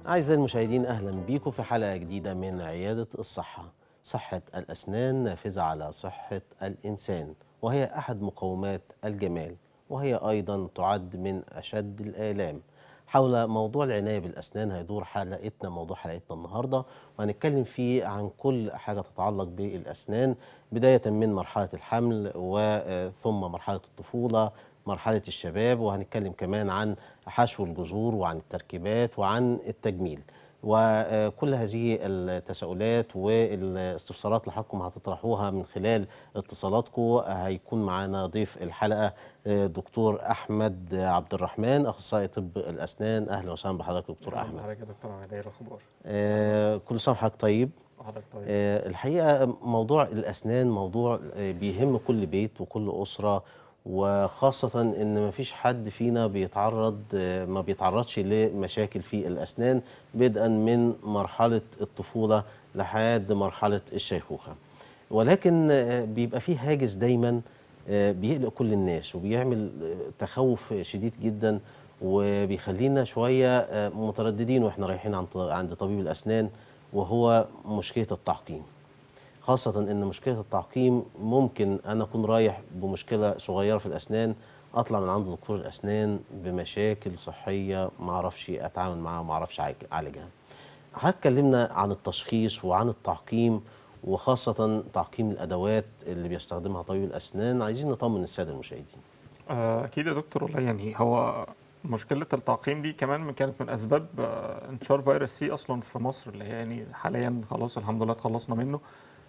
أعزائي المشاهدين أهلا بيكم في حلقة جديدة من عيادة الصحة صحة الأسنان نافذة على صحة الإنسان وهي أحد مقومات الجمال وهي أيضا تعد من أشد الآلام حول موضوع العناية بالأسنان هيدور حلقتنا موضوع حلقتنا النهاردة وهنتكلم فيه عن كل حاجة تتعلق بالأسنان بداية من مرحلة الحمل وثم مرحلة الطفولة مرحلة الشباب وهنتكلم كمان عن حشو الجذور وعن التركيبات وعن التجميل وكل هذه التساؤلات والاستفسارات اللي حضراتكم هتطرحوها من خلال اتصالاتكم هيكون معانا ضيف الحلقه دكتور احمد عبد الرحمن اخصائي طب الاسنان اهلا وسهلا بحضرتك دكتور احمد حضرتك يا دكتور عماد ايه الاخبار؟ آه، كل سنه وحضرتك طيب حضرتك طيب آه، الحقيقه موضوع الاسنان موضوع آه، بيهم كل بيت وكل اسره وخاصة إن مفيش حد فينا بيتعرض آه، ما بيتعرضش لمشاكل في الأسنان بدءا من مرحلة الطفولة لحد مرحلة الشيخوخة ولكن آه، بيبقى فيه هاجس دايما آه، بيقلق كل الناس وبيعمل آه، تخوف شديد جدا وبيخلينا شوية آه، مترددين واحنا رايحين عن ط- عند طبيب الأسنان وهو مشكلة التعقيم خاصة إن مشكلة التعقيم ممكن أنا أكون رايح بمشكلة صغيرة في الأسنان أطلع من عند دكتور الأسنان بمشاكل صحية ما أعرفش أتعامل معاها وما أعرفش أعالج- أعالجها. حضرتك اتكلمنا عن التشخيص وعن التعقيم وخاصة تعقيم الأدوات اللي بيستخدمها طبيب الأسنان عايزين نطمن السادة المشاهدين. آه، اكيد يا دكتور والله يعني هو مشكله التعقيم دي كمان من- كانت من اسباب آه، انتشار فيروس سي اصلا في مصر اللي هي يعني حاليا خلاص الحمد لله اتخلصنا منه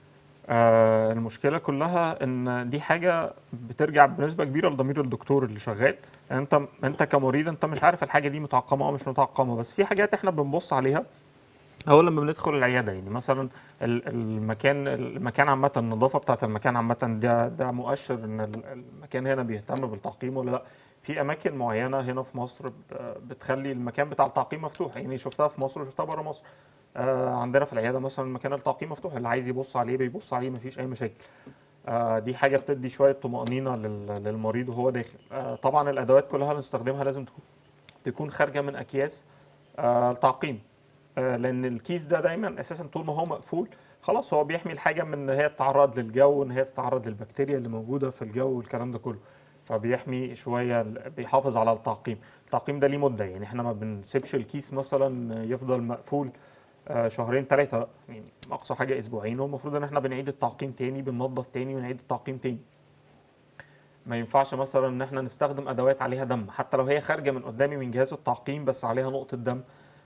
آه، المشكله كلها ان دي حاجه بترجع بنسبه كبيره لضمير الدكتور اللي شغال يعني انت انت كمريض انت مش عارف الحاجه دي متعقمه او مش متعقمه بس في حاجات احنا بنبص عليها اول لما بندخل العياده يعني مثلا ال- المكان المكان عامه النظافه بتاعه المكان عامه ده ده مؤشر ان ال- المكان هنا بيهتم بالتعقيم ولا لا في اماكن معينه هنا في مصر ب- بتخلي المكان بتاع التعقيم مفتوح يعني شفتها في مصر وشفتها بره مصر آه عندنا في العياده مثلا مكان التعقيم مفتوح اللي عايز يبص عليه بيبص عليه مفيش اي مشاكل آه دي حاجه بتدي شويه طمانينه لل- للمريض وهو داخل آه طبعا الادوات كلها اللي نستخدمها لازم تكون تكون خارجه من اكياس آه التعقيم آه، لان الكيس ده دايما اساسا طول ما هو مقفول خلاص هو بيحمي الحاجه من ان هي تتعرض للجو ان هي تتعرض للبكتيريا اللي موجوده في الجو والكلام ده كله فبيحمي شويه ال- بيحافظ على التعقيم التعقيم ده ليه مده يعني احنا ما بنسيبش الكيس مثلا يفضل مقفول آه، شهرين ثلاثه يعني اقصى حاجه اسبوعين والمفروض ان احنا بنعيد التعقيم تاني بننظف تاني ونعيد التعقيم تاني ما ينفعش مثلا ان احنا نستخدم ادوات عليها دم حتى لو هي خارجه من قدامي من جهاز التعقيم بس عليها نقطه دم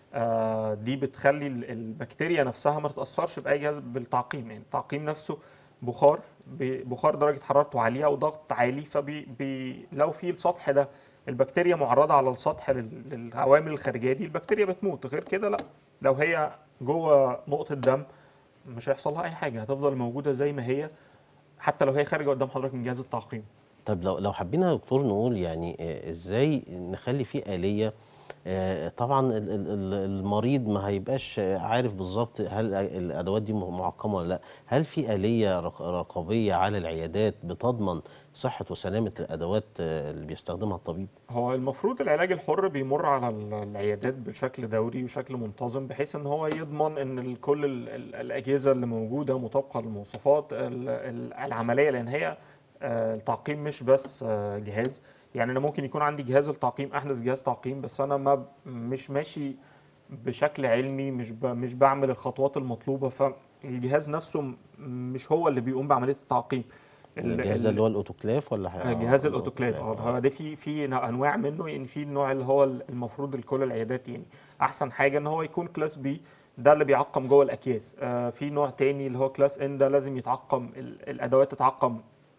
آه، دي بتخلي ال- البكتيريا نفسها ما تتاثرش باي جهاز بالتعقيم يعني التعقيم نفسه بخار ب- بخار درجه حرارته عاليه وضغط عالي فبي بي لو في السطح ده البكتيريا معرضه على السطح لل- للعوامل الخارجيه دي البكتيريا بتموت غير كده لا لو هي جوه نقطه دم مش هيحصل لها اي حاجه هتفضل موجوده زي ما هي حتى لو هي خارجه قدام حضرتك من جهاز التعقيم طب لو لو حبينا يا دكتور نقول يعني آه، ازاي نخلي فيه آلية آه، طبعا ال- ال- ال- المريض ما هيبقاش آه، عارف بالظبط هل الادوات دي معقمه ولا لا هل في آلية رق- رقابيه على العيادات بتضمن صحه وسلامه الادوات آه، اللي بيستخدمها الطبيب هو المفروض العلاج الحر بيمر على ال- العيادات بشكل دوري وشكل منتظم بحيث ان هو يضمن ان ال- كل ال- ال- الاجهزه اللي موجوده مطابقه للمواصفات ال- ال- العمليه لان هي آه، التعقيم مش بس آه، جهاز يعني انا ممكن يكون عندي جهاز التعقيم احدث جهاز تعقيم بس انا ما ب- مش ماشي بشكل علمي مش ب- مش بعمل الخطوات المطلوبه فالجهاز نفسه م- مش هو اللي بيقوم بعمليه التعقيم ال- الجهاز ده ال- اللي هو الاوتوكلاف ولا حاجه جهاز الاوتوكلاف اه هو ده في في انواع منه يعني في النوع اللي هو المفروض لكل العيادات يعني احسن حاجه ان هو يكون كلاس بي ده اللي بيعقم جوه الاكياس آه في نوع تاني اللي هو كلاس ان ده لازم يتعقم ال- الادوات تتعقم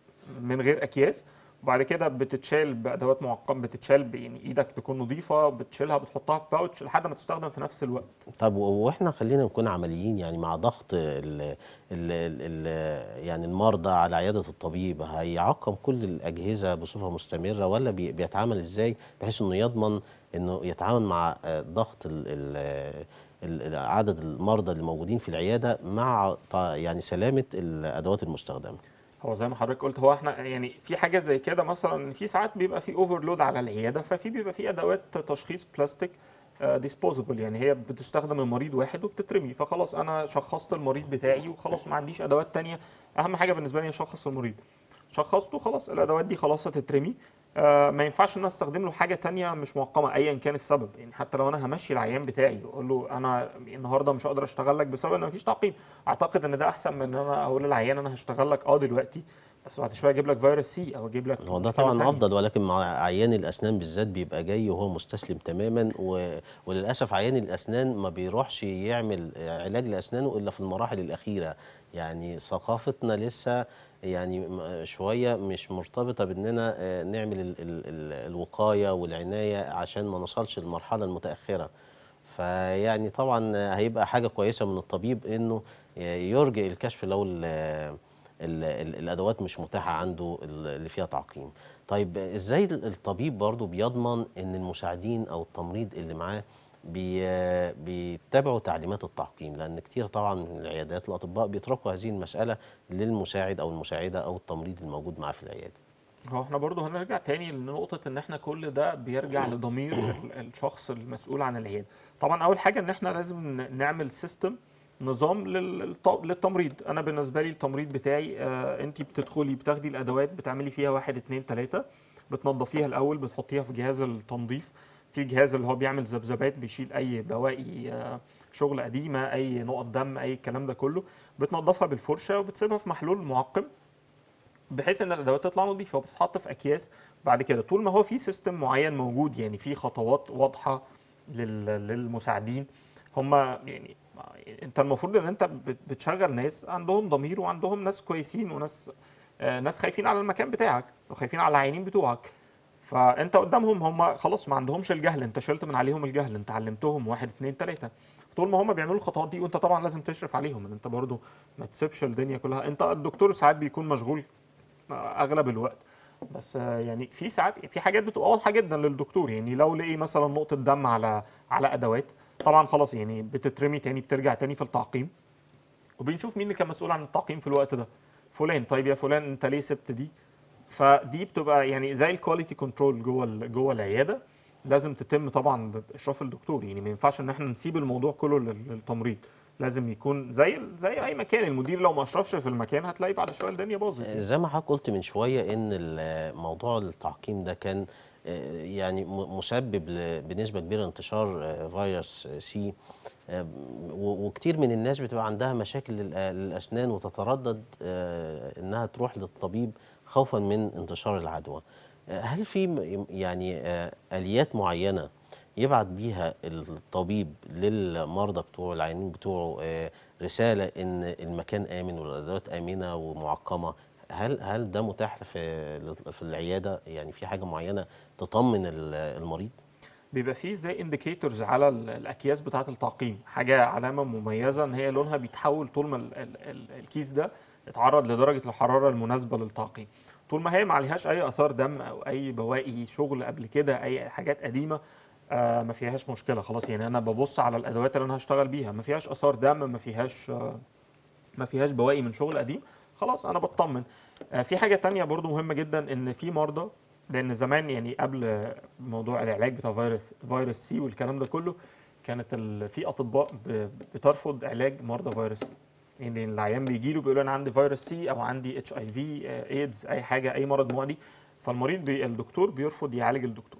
من غير اكياس وبعد كده بتتشال بادوات معقم بتتشال ب- يعني ايدك تكون نظيفه بتشيلها بتحطها في باوتش لحد ما تستخدم في نفس الوقت طب و- واحنا خلينا نكون عمليين يعني مع ضغط ال ال ال ال يعني المرضى على عياده الطبيب هيعقم كل الاجهزه بصفه مستمره ولا بي- بيتعامل ازاي بحيث انه يضمن انه يتعامل مع آه، ضغط ال ال ال- عدد المرضى اللي موجودين في العياده مع ط- يعني سلامه الادوات المستخدمه هو زي ما حضرتك قلت هو احنا يعني في حاجه زي كده مثلا في ساعات بيبقى في اوفرلود على العياده ففي بيبقى في ادوات تشخيص بلاستيك ديسبوزبل يعني هي بتستخدم لمريض واحد وبتترمي فخلاص انا شخصت المريض بتاعي وخلاص ما عنديش ادوات تانية اهم حاجه بالنسبه لي اشخص المريض شخصته خلاص الادوات دي خلاص هتترمي آه ما ينفعش ان انا استخدم له حاجه تانية مش معقمه ايا كان السبب يعني حتى لو انا همشي العيان بتاعي واقول له انا النهارده مش هقدر اشتغل لك بسبب ان مفيش تعقيم اعتقد ان ده احسن من ان انا اقول للعيان انا هشتغل لك اه دلوقتي بس بعد شويه اجيب لك فيروس سي او اجيب لك هو ده مشكلة طبعا تانية. افضل ولكن مع عيان الاسنان بالذات بيبقى جاي وهو مستسلم تماما و... وللاسف عيان الاسنان ما بيروحش يعمل علاج لاسنانه الا في المراحل الاخيره يعني ثقافتنا لسه يعني م- شويه مش مرتبطه باننا آه، نعمل ال... ال... ال... الوقايه والعنايه عشان ما نوصلش للمرحله المتاخره فيعني طبعا هيبقى حاجه كويسه من الطبيب انه يرجئ الكشف لو ال ال ال الادوات مش متاحه عنده ال- اللي فيها تعقيم طيب ازاي ال- الطبيب برضو بيضمن ان المساعدين او التمريض اللي معاه بي بيتبعوا تعليمات التعقيم لان كتير طبعا من العيادات الاطباء بيتركوا هذه المساله للمساعد او المساعده او التمريض الموجود معاه في العياده هو احنا برضه هنرجع تاني لنقطة ان احنا كل ده بيرجع لضمير ال- الشخص المسؤول عن العيادة طبعا اول حاجة ان احنا لازم ن- نعمل سيستم نظام للط- للتمريض انا بالنسبة لي التمريض بتاعي آه انت بتدخلي بتاخدي الادوات بتعملي فيها واحد اتنين تلاتة بتنظفيها الاول بتحطيها في جهاز التنظيف في جهاز اللي هو بيعمل ذبذبات بيشيل اي بواقي آه شغل قديمة اي نقط دم اي الكلام ده كله بتنظفها بالفرشة وبتسيبها في محلول معقم بحيث ان الادوات تطلع نظيفه وبتتحط في اكياس بعد كده طول ما هو في سيستم معين موجود يعني في خطوات واضحه لل- للمساعدين هم يعني انت المفروض ان انت بت- بتشغل ناس عندهم ضمير وعندهم ناس كويسين وناس آه، ناس خايفين على المكان بتاعك وخايفين على العيانين بتوعك فانت قدامهم هم خلاص ما عندهمش الجهل انت شلت من عليهم الجهل انت علمتهم واحد اتنين تلاته طول ما هم بيعملوا الخطوات دي وانت طبعا لازم تشرف عليهم ان انت برضو ما تسيبش الدنيا كلها انت الدكتور ساعات بيكون مشغول اغلب الوقت بس آه، يعني في ساعات في حاجات بتبقى واضحه جدا للدكتور يعني لو لقي مثلا نقطه دم على على ادوات طبعا خلاص يعني بتترمي تاني بترجع تاني في التعقيم وبنشوف مين اللي كان مسؤول عن التعقيم في الوقت ده فلان طيب يا فلان انت ليه سبت دي فدي بتبقى يعني زي الكواليتي كنترول جوه ال- جوه العياده لازم تتم طبعا باشراف الدكتور يعني ما ينفعش ان احنا نسيب الموضوع كله لل- للتمريض لازم يكون زي زي اي مكان المدير لو ما اشرفش في المكان هتلاقي بعد شويه الدنيا باظت يعني. زي ما حضرتك قلت من شويه ان ال- موضوع التعقيم ده كان آه، يعني م- مسبب ل- بنسبه كبيره انتشار آه، فيروس آه، سي آه، و- وكتير من الناس بتبقى عندها مشاكل للأ- للاسنان وتتردد آه، انها تروح للطبيب خوفا من انتشار العدوى آه، هل في م- يعني آه، اليات معينه يبعت بيها الطبيب للمرضى بتوعه العيانين بتوعه آه، رساله ان المكان امن والادوات امنه ومعقمه هل هل ده متاح في في العياده يعني في حاجه معينه تطمن ال- المريض بيبقى فيه زي انديكيتورز على ال- الاكياس بتاعه التعقيم حاجه علامه مميزه ان هي لونها بيتحول طول ما ال ال ال الكيس ده اتعرض لدرجه الحراره المناسبه للتعقيم طول ما هي ما عليهاش اي اثار دم او اي بواقي شغل قبل كده اي حاجات قديمه آه ما فيهاش مشكله خلاص يعني انا ببص على الادوات اللي انا هشتغل بيها ما فيهاش اثار دم ما فيهاش آه ما فيهاش بواقي من شغل قديم خلاص انا بطمن آه، في حاجه تانية برضو مهمه جدا ان في مرضى لان زمان يعني قبل موضوع العلاج بتاع فيروس فيروس سي والكلام ده كله كانت ال... في اطباء ب... بترفض علاج مرضى فيروس سي يعني العيان بيجي له بيقول انا عندي فيروس سي او عندي اتش اي في ايدز اي حاجه اي مرض معدي فالمريض بي... الدكتور بيرفض يعالج الدكتور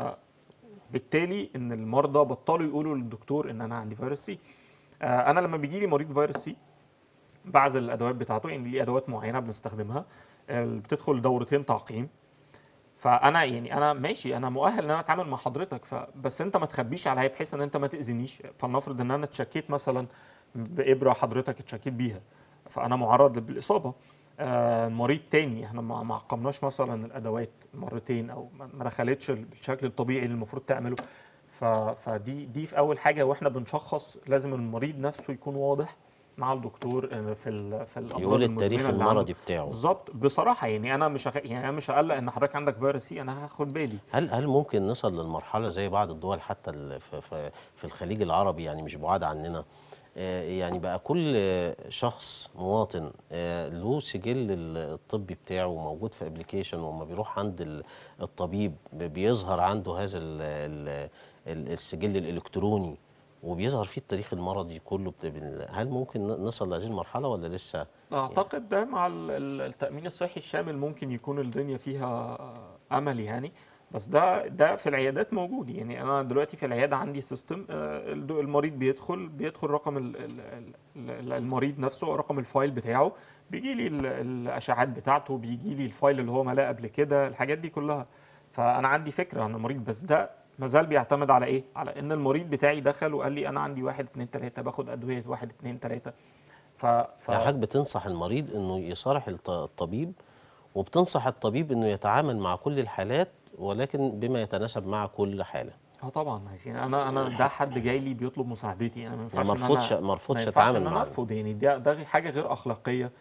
فبالتالي ان المرضى بطلوا يقولوا للدكتور ان انا عندي فيروس سي آه، انا لما بيجي لي مريض فيروس سي بعزل الادوات بتاعته يعني ليه ادوات معينه بنستخدمها ال- بتدخل دورتين تعقيم فانا يعني انا ماشي انا مؤهل ان انا اتعامل مع حضرتك فبس انت ما تخبيش عليا بحيث ان انت ما تاذينيش فلنفرض ان انا اتشكيت مثلا بابره حضرتك اتشكيت بيها فانا معرض بالاصابه آه مريض تاني احنا ما ما عقمناش مثلا الادوات مرتين او ما ما دخلتش بالشكل الطبيعي اللي المفروض تعمله ف- فدي دي في اول حاجه واحنا بنشخص لازم المريض نفسه يكون واضح مع الدكتور آه، في ال في الامراض يقول المزمنة التاريخ اللي عنده. المرضي بتاعه بالظبط بصراحه يعني انا مش هخ... يعني انا مش هقلق ان حضرتك عندك فيروس سي انا هاخد بالي هل هل ممكن نصل للمرحله زي بعض الدول حتى ال- في في في الخليج العربي يعني مش بعاد عننا آه، يعني بقى كل آه، شخص مواطن آه، له سجل ال- الطبي بتاعه موجود في ابلكيشن وما بيروح عند ال- الطبيب ب- بيظهر عنده هذا ال- ال- ال- السجل الالكتروني وبيظهر فيه التاريخ المرضي كله بت- بال- هل ممكن ن- نصل لهذه المرحله ولا لسه اعتقد ده مع ال- ال- التامين الصحي الشامل ممكن يكون الدنيا فيها امل يعني بس ده ده في العيادات موجود يعني انا دلوقتي في العياده عندي سيستم المريض بيدخل بيدخل رقم ال- ال- ال- المريض نفسه رقم الفايل بتاعه بيجي لي ال- الاشعاعات بتاعته بيجي لي الفايل اللي هو ملاه قبل كده الحاجات دي كلها فانا عندي فكره عن المريض بس ده مازال بيعتمد على ايه؟ على ان المريض بتاعي دخل وقال لي انا عندي واحد اتنين تلاته باخد ادويه واحد اتنين تلاته ف... ف... يعني حضرتك بتنصح المريض انه يصارح الط- الطبيب وبتنصح الطبيب انه يتعامل مع كل الحالات ولكن بما يتناسب مع كل حاله اه طبعا عايزين انا انا ده حد جاي لي بيطلب مساعدتي انا ما ينفعش ما إن مرفوضش- أنا- ما مرفوضش ما ينفعش أتعامل ان انا معاه. ارفض يعني ده ده حاجه غير اخلاقيه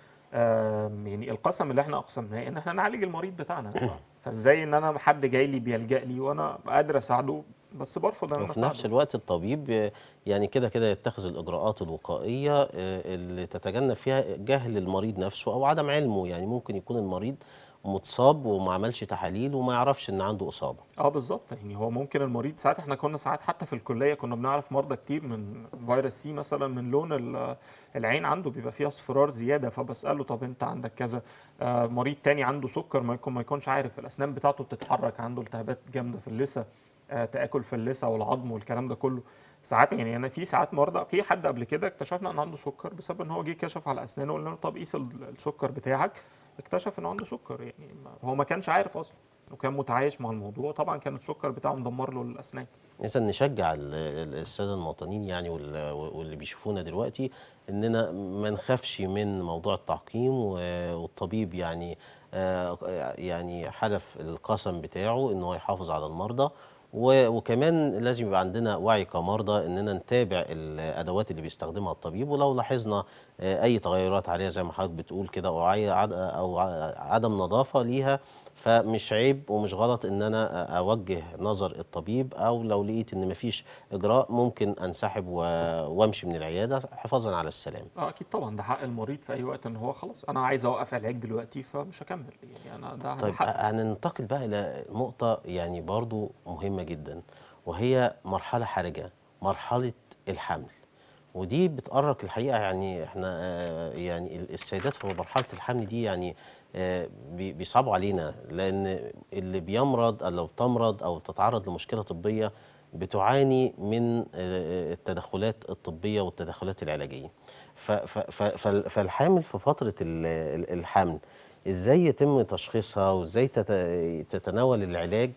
آم، يعني القسم اللي احنا اقسمناه ان احنا نعالج المريض بتاعنا فازاي ان انا حد جاي لي بيلجأ لي وانا قادر اساعده بس برفض ان انا وفي نفس اساعده الوقت الطبيب آه، يعني كده كده يتخذ الإجراءات الوقائية آه، اللي تتجنب فيها جهل المريض نفسه أو عدم علمه يعني ممكن يكون المريض متصاب وما عملش تحاليل وما يعرفش إن عنده إصابة اه بالظبط يعني هو ممكن المريض ساعات احنا كنا ساعات حتى في الكليه كنا بنعرف مرضى كتير من فيروس سي مثلا من لون ال- العين عنده بيبقى فيها اصفرار زياده فبساله طب انت عندك كذا آه مريض تاني عنده سكر ما يكون ما يكونش عارف الاسنان بتاعته بتتحرك عنده التهابات جامده في اللثه آه تاكل في اللثه والعظم والكلام ده كله ساعات يعني انا في ساعات مرضى في حد قبل كده اكتشفنا ان عنده سكر بسبب ان هو جه كشف على اسنانه وقلنا له طب قيس ال- السكر بتاعك اكتشف انه عنده سكر يعني ما- هو ما كانش عارف اصلا وكان متعايش مع الموضوع طبعا كان السكر بتاعه مدمر له الاسنان إذا نشجع ال- ال- السادة المواطنين يعني وال- واللي بيشوفونا دلوقتي إننا ما نخافش من موضوع التعقيم و- والطبيب يعني آه، يعني حلف القسم بتاعه إن هو يحافظ على المرضى و- وكمان لازم يبقى عندنا وعي كمرضى اننا نتابع الادوات اللي بيستخدمها الطبيب ولو لاحظنا آه، اي تغيرات عليها زي ما حضرتك بتقول كده او عي- عد- او ع- عدم نظافه ليها فمش عيب ومش غلط ان انا اوجه نظر الطبيب او لو لقيت ان مفيش اجراء ممكن انسحب و- وامشي من العياده حفاظا على السلام اه اكيد طبعا ده حق المريض في اي وقت ان هو خلاص انا عايز اوقف علاج دلوقتي فمش هكمل يعني انا ده ده طيب حق هننتقل بقى الى نقطه يعني برضو مهمه جدا وهي مرحله حرجه مرحله الحمل ودي بتأرق الحقيقه يعني احنا آه، يعني ال- السيدات في مرحله الحمل دي يعني آه، بي- بيصعبوا علينا لان اللي بيمرض او لو تمرض او تتعرض لمشكله طبيه بتعاني من آه، التدخلات الطبيه والتدخلات العلاجيه ف- ف- ف- فال- فالحامل في فتره ال- ال- الحمل ازاي يتم تشخيصها وازاي تت- تتناول العلاج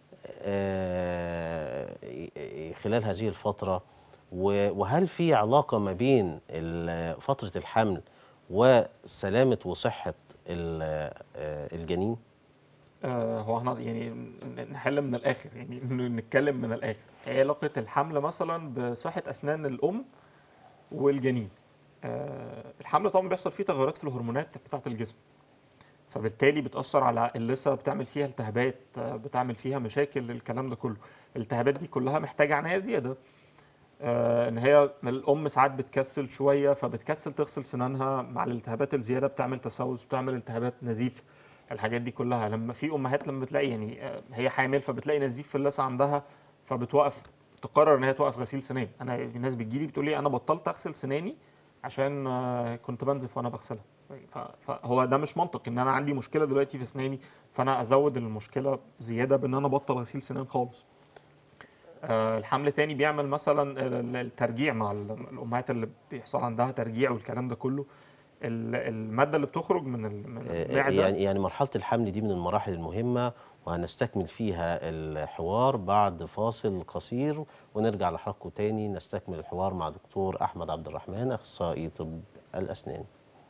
آه، خلال هذه الفترة و- وهل في علاقة ما بين ال- فترة الحمل وسلامة وصحة ال- آه، الجنين؟ آه هو احنا يعني ن- نحل من الاخر يعني ن- نتكلم من الاخر ايه علاقه الحمل مثلا بصحه اسنان الام والجنين آه الحمل طبعا بيحصل فيه تغيرات في الهرمونات بتاعه الجسم فبالتالي بتأثر على اللثة بتعمل فيها التهابات آه، بتعمل فيها مشاكل الكلام ده كله الالتهابات دي كلها محتاجة عناية زيادة آه، ان هي الام ساعات بتكسل شويه فبتكسل تغسل سنانها مع الالتهابات الزياده بتعمل تسوس بتعمل التهابات نزيف الحاجات دي كلها لما في امهات لما بتلاقي يعني آه، هي حامل فبتلاقي نزيف في اللثه عندها فبتوقف تقرر ان هي توقف غسيل سنان انا في ناس بتجيلي بتقول لي انا بطلت اغسل سناني عشان آه، كنت بنزف وانا بغسلها ف- فهو ده مش منطق ان انا عندي مشكله دلوقتي في اسناني فانا ازود المشكله زياده بان انا ابطل غسيل سنان خالص آه، الحمل تاني بيعمل مثلا ال- ال- الترجيع مع ال- الامهات اللي بيحصل عندها ترجيع والكلام ده كله ال- الماده اللي بتخرج من ال- من آه، المعده يعني يعني مرحلة الحمل دي من المراحل المهمة وهنستكمل فيها الحوار بعد فاصل قصير ونرجع لحلقه تاني نستكمل الحوار مع دكتور أحمد عبد الرحمن أخصائي طب الأسنان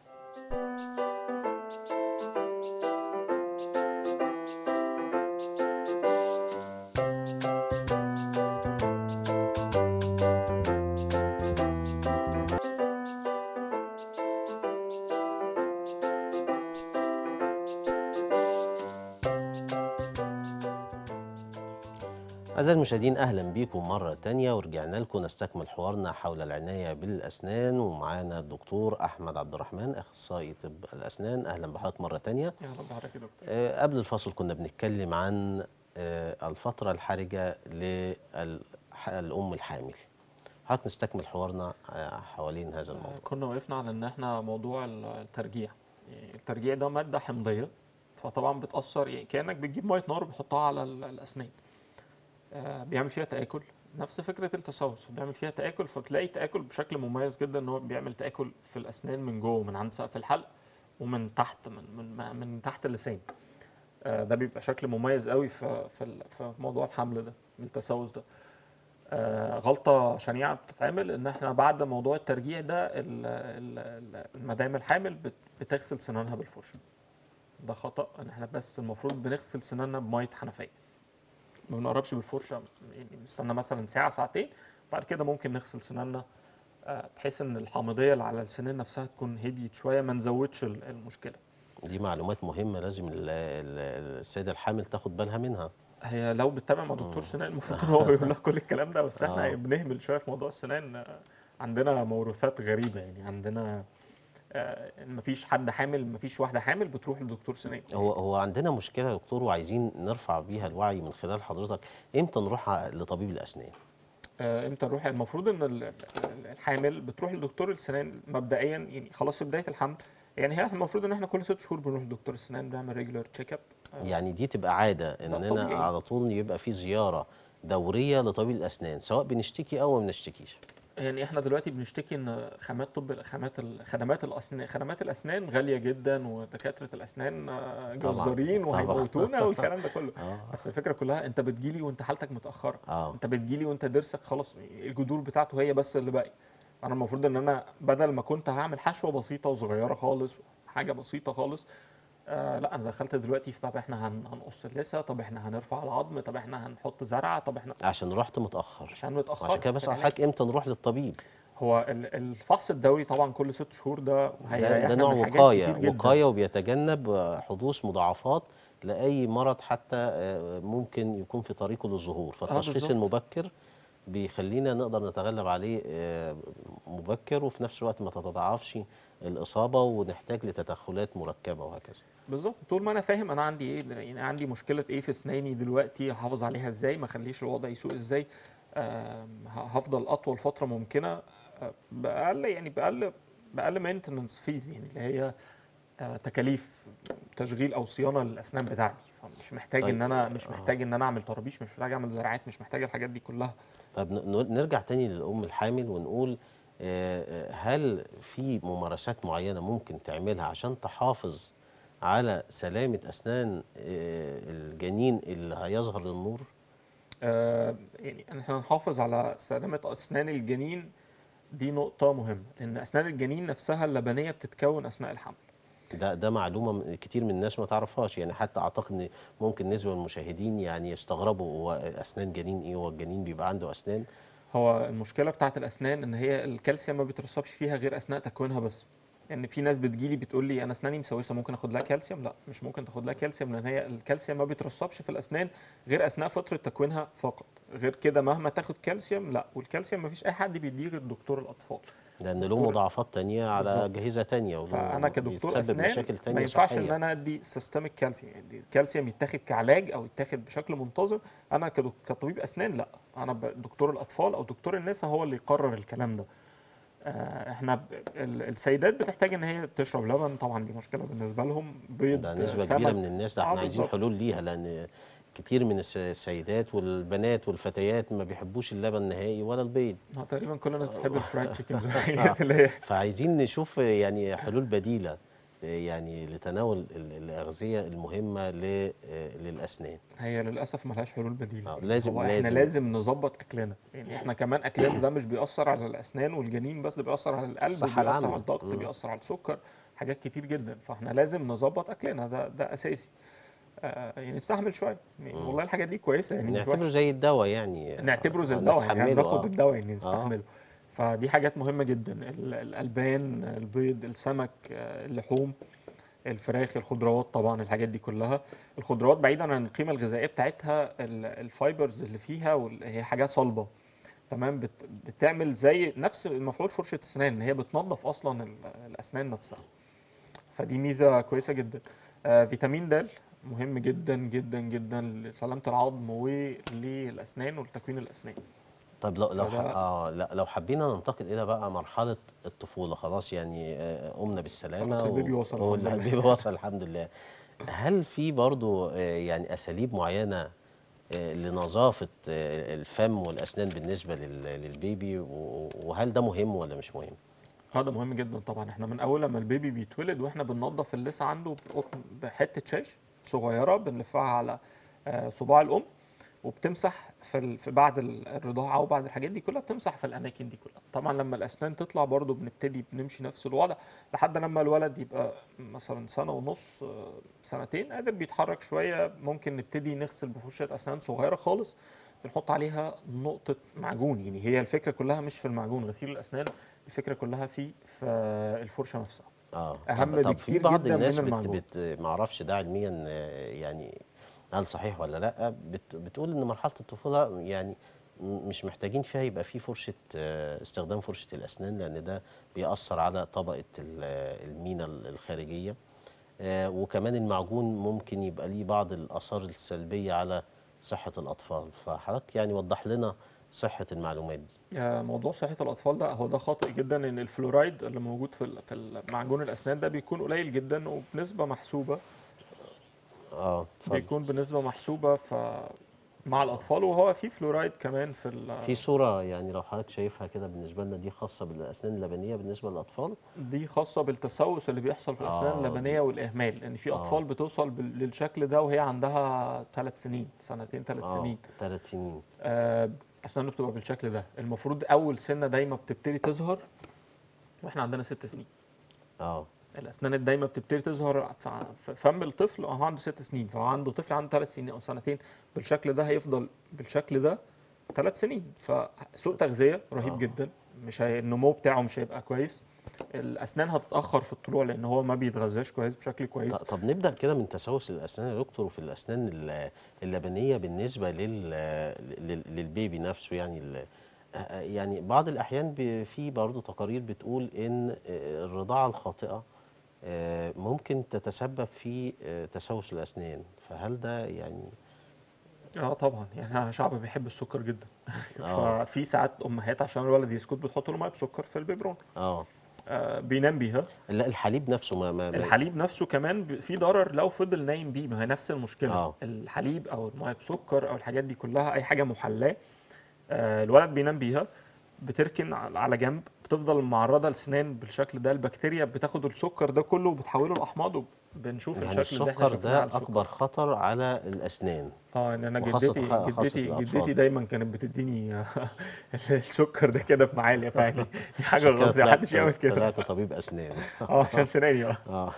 أعزائي المشاهدين أهلا بيكم مرة تانية ورجعنا لكم نستكمل حوارنا حول العناية بالأسنان ومعانا الدكتور أحمد عبد الرحمن أخصائي طب الأسنان أهلا بحضرتك مرة تانية يا رب حضرتك يا دكتور آه، قبل الفاصل كنا بنتكلم عن آه، الفترة الحرجة الح- الام الحامل حضرتك نستكمل حوارنا آه، حوالين هذا الموضوع كنا وقفنا على ان احنا موضوع ال- الترجيع يعني الترجيع ده ماده حمضيه فطبعا بتاثر يعني كانك بتجيب ميه نار بتحطها على ال- الاسنان آه، بيعمل فيها تاكل نفس فكره التسوس بيعمل فيها تاكل فبتلاقي تاكل بشكل مميز جدا ان هو بيعمل تاكل في الاسنان من جوه من عند سقف الحلق ومن تحت من من من تحت اللسان آه، ده بيبقى شكل مميز قوي في في ال- في موضوع الحمل ده التسوس ده آه، غلطة شنيعة بتتعمل ان احنا بعد موضوع الترجيع ده ال- ال- ال- المدام الحامل بت- بتغسل سنانها بالفرشة ده خطأ ان احنا بس المفروض بنغسل سناننا بمية حنفية ما بنقربش بالفرشة يعني نستنى مثلا ساعة ساعتين بعد كده ممكن نغسل سناننا آه، بحيث ان الحامضية اللي على السنان نفسها تكون هديت شوية ما نزودش ال- المشكلة دي معلومات مهمه لازم ال- ال- السيده الحامل تاخد بالها منها هي لو بتتابع مع دكتور سنان المفروض ان هو بيقول لها كل الكلام ده بس احنا آه. بنهمل شويه في موضوع السنان آه، عندنا موروثات غريبه يعني عندنا آه، مفيش حد حامل مفيش واحده حامل بتروح لدكتور سنان هو هو عندنا مشكله يا دكتور وعايزين نرفع بيها الوعي من خلال حضرتك امتى نروح ع- لطبيب الاسنان آه، امتى نروح المفروض ان ال- ال- الحامل بتروح لدكتور السنان مبدئيا يعني خلاص في بدايه الحمل يعني هي المفروض ان احنا كل ست شهور بنروح لدكتور السنان بنعمل ريجولار تشيك اب يعني دي تبقى عاده اننا طبيعي. على طول يبقى في زياره دوريه لطبيب الاسنان سواء بنشتكي او ما بنشتكيش يعني احنا دلوقتي بنشتكي ان خامات طب خامات ال- خدمات الاسنان خدمات الاسنان غاليه جدا ودكاتره الاسنان آه، طبعاً، جزارين طبعاً. وهيموتونا والكلام ده كله اه بس الفكره كلها انت بتجيلي وانت حالتك متاخره اه انت بتجيلي وانت ضرسك خلاص الجذور بتاعته هي بس اللي باقي انا المفروض ان انا بدل ما كنت هعمل حشوه بسيطه وصغيره خالص حاجه بسيطه خالص آه لا انا دخلت دلوقتي في طب احنا هن- هنقص اللثه طب احنا هنرفع العظم طب احنا هنحط زرعه طب احنا عشان رحت متاخر عشان متاخر عشان كده بس فكان حضرتك امتى نروح للطبيب هو ال- الفحص الدوري طبعا كل ست شهور ده ده, هيريحنا ده نوع من حاجات وقايه كتير جدا. وقايه وبيتجنب آه، حدوث مضاعفات لاي مرض حتى آه، ممكن يكون في طريقه للظهور فالتشخيص بالظبط. المبكر بيخلينا نقدر نتغلب عليه آه، مبكر وفي نفس الوقت ما تتضاعفش الاصابه ونحتاج لتدخلات مركبه وهكذا بالظبط طول ما انا فاهم انا عندي ايه يعني عندي مشكله ايه في اسناني دلوقتي هحافظ عليها ازاي ما اخليش الوضع يسوء ازاي آم، ه- هفضل اطول فتره ممكنه آه، باقل يعني باقل باقل مينتننس فيز يعني اللي هي آه، تكاليف تشغيل او صيانه للاسنان بتاعتي فمش محتاج طيب، ان انا مش محتاج ان انا اعمل طرابيش مش محتاج اعمل زراعات مش محتاج الحاجات دي كلها طب ن- ن- نرجع تاني للأم الحامل ونقول آه، آه، هل في ممارسات معينة ممكن تعملها عشان تحافظ على سلامة أسنان آه، الجنين اللي هيظهر للنور؟ آه، يعني إن احنا نحافظ على سلامة أسنان الجنين دي نقطة مهمة لأن أسنان الجنين نفسها اللبنية بتتكون أثناء الحمل ده ده معلومة م- كتير من الناس ما تعرفهاش يعني حتى أعتقد إن ممكن نسبة من المشاهدين يعني يستغربوا هو أسنان جنين إيه هو الجنين بيبقى عنده أسنان هو المشكلة بتاعت الأسنان إن هي الكالسيوم ما بيترسبش فيها غير أثناء تكوينها بس يعني في ناس بتجيلي بتقول لي أنا أسناني مسوسة ممكن آخد لها كالسيوم لا مش ممكن تاخد لها كالسيوم لأن هي الكالسيوم ما بيترسبش في الأسنان غير أثناء فترة تكوينها فقط غير كده مهما تاخد كالسيوم لا والكالسيوم ما فيش أي حد بيديه غير دكتور الأطفال لأن له دكتور- مضاعفات تانية على بالظبط. أجهزة تانية وله- فانا كدكتور بيسبب اسنان مشاكل تانية ما ينفعش ان صحية. انا ادي سيستميك كالسيوم يعني الكالسيوم يتاخد كعلاج او يتاخد بشكل منتظم انا كدك- كطبيب اسنان لا انا ب- دكتور الاطفال او دكتور النساء هو اللي يقرر الكلام ده آه، احنا ب- ال- السيدات بتحتاج ان هي تشرب لبن طبعا دي مشكله بالنسبه لهم بيض ده نسبة سمك. كبيرة من الناس ده آه، احنا عايزين بالظبط. حلول ليها لأن كتير من الس- السيدات والبنات والفتيات ما بيحبوش اللبن نهائي ولا البيض آه، تقريبا كل الناس بتحب الفرايد تشيكنز والحاجات اللي هي فعايزين نشوف يعني حلول بديلة يعني لتناول ال- الأغذية المهمة ل- للأسنان هي للاسف ملهاش حلول بديله آه، لازم- هو احنا لازم. لازم نظبط اكلنا يعني احنا كمان اكلنا ده مش بيأثر على الاسنان والجنين بس ده بيأثر على القلب الصحة بيأثر العامة. على الضغط مم. بيأثر على السكر حاجات كتير جدا فاحنا لازم نظبط اكلنا ده ده اساسي آه يعني نستحمل شويه يعني مم. والله الحاجات دي كويسه يعني مش نعتبره وحشة. زي الدواء يعني نعتبره زي آه، الدواء يعني نتحمله، ناخد آه. الدواء يعني نستحمله فدي حاجات مهمه جدا ال- الالبان البيض السمك آه، اللحوم الفراخ الخضروات طبعا الحاجات دي كلها الخضروات بعيدا عن القيمه الغذائيه بتاعتها ال- الفايبرز اللي فيها وال- هي حاجات صلبه تمام بت بتعمل زي نفس المفعول فرشه السنان ان هي بتنظف اصلا ال- الاسنان نفسها فدي ميزه كويسه جدا آه فيتامين د مهم جدا جدا جدا لسلامه العظم وللاسنان ولتكوين الاسنان طب لو لو ح... فده- اه لا لو حبينا ننتقل الى بقى مرحله الطفوله خلاص يعني آه، قمنا بالسلامه خلاص البيبي وصل الحمد لله. البيبي وصل الحمد لله هل في برضو آه، يعني اساليب معينه آه، لنظافه آه، الفم والاسنان بالنسبه لل- للبيبي و- وهل ده مهم ولا مش مهم؟ هذا مهم جدا طبعا احنا من اول لما البيبي بيتولد واحنا بننظف اللثه عنده بقطن- بحته شاش صغيره بنلفها على آه، صباع الام وبتمسح في ال- في بعد ال- الرضاعه وبعد الحاجات دي كلها بتمسح في الاماكن دي كلها طبعا لما الاسنان تطلع برضو بنبتدي بنمشي نفس الوضع لحد لما الولد يبقى مثلا سنه ونص آه، سنتين قادر بيتحرك شويه ممكن نبتدي نغسل بفرشه اسنان صغيره خالص بنحط عليها نقطة معجون يعني هي الفكرة كلها مش في المعجون غسيل الأسنان الفكرة كلها في في الفرشة نفسها اه أهم طب, طب في بكتير بعض جداً من الناس بت المعجون. بت ما اعرفش ده علميا آه، يعني هل صحيح ولا لا بت بتقول ان مرحله الطفوله يعني م- مش محتاجين فيها يبقى في فرشه آه، استخدام فرشه الاسنان لان ده بيأثر على طبقه ال- المينا الخارجيه آه، وكمان المعجون ممكن يبقى ليه بعض الاثار السلبيه على صحه الاطفال فحضرتك يعني وضح لنا صحه المعلومات دي آه، موضوع صحة الأطفال ده هو ده خاطئ جدا إن الفلورايد اللي موجود في ال- في معجون الأسنان ده بيكون قليل جدا وبنسبة محسوبة اه اتفضل بيكون بنسبة محسوبة ف مع الأطفال وهو في فلورايد كمان في ال- في صورة يعني لو حضرتك شايفها كده بالنسبة لنا دي خاصة بالأسنان اللبنية بالنسبة للأطفال دي خاصة بالتسوس اللي بيحصل في الأسنان آه، اللبنية والإهمال لأن في آه. أطفال بتوصل بال- للشكل ده وهي عندها ثلاث سنين سنتين ثلاث سنين ثلاث سنين آه، أسنانه بتبقى بالشكل ده المفروض أول سنة دايما بتبتدي تظهر وإحنا عندنا ست سنين اه الأسنان الدايمة بتبتدي تظهر ف- في فم الطفل هو عنده ست سنين فهو عنده طفل عنده ثلاث سنين أو سنتين بالشكل ده هيفضل بالشكل ده ثلاث سنين فسوء تغذية رهيب آه. جدا مش هي... النمو بتاعه مش هيبقى كويس الأسنان هتتأخر في الطلوع لأن هو ما بيتغذاش كويس بشكل كويس ط- طب نبدأ كده من تسوس الأسنان يا دكتور وفي الأسنان ال- اللبنية بالنسبة لل لل- للبيبي نفسه يعني ال- آه، يعني بعض الأحيان ب- في برضه تقارير بتقول إن آه، الرضاعة الخاطئة آه، ممكن تتسبب في آه، تسوس الأسنان فهل ده يعني اه طبعا يعني احنا شعب بيحب السكر جدا آه. ففي ساعات امهات عشان الولد يسكت بتحط له ميه بسكر في البيبرون اه آه بينام بيها لا الحليب نفسه ما ما ما- الحليب نفسه كمان ب- في ضرر لو فضل نايم بيه ما هي نفس المشكله آه. الحليب او الميه بسكر او الحاجات دي كلها اي حاجه محلاه آه الولد بينام بيها بتركن على على جنب بتفضل معرضه لسنان بالشكل ده البكتيريا بتاخد السكر ده كله وبتحوله لاحماض وبنشوف يعني الشكل ده احنا السكر شفناه ده على السكر. أكبر خطر على الأسنان اه ان انا وخاصة جدتي خ- خاصة جدتي الأطفال. جدتي دايما كانت بتديني السكر ده كده في معالي فعلا دي حاجه عشان كده غلط طلعت- محدش يعمل كده طلعت طبيب أسنان اه عشان سناني اه اه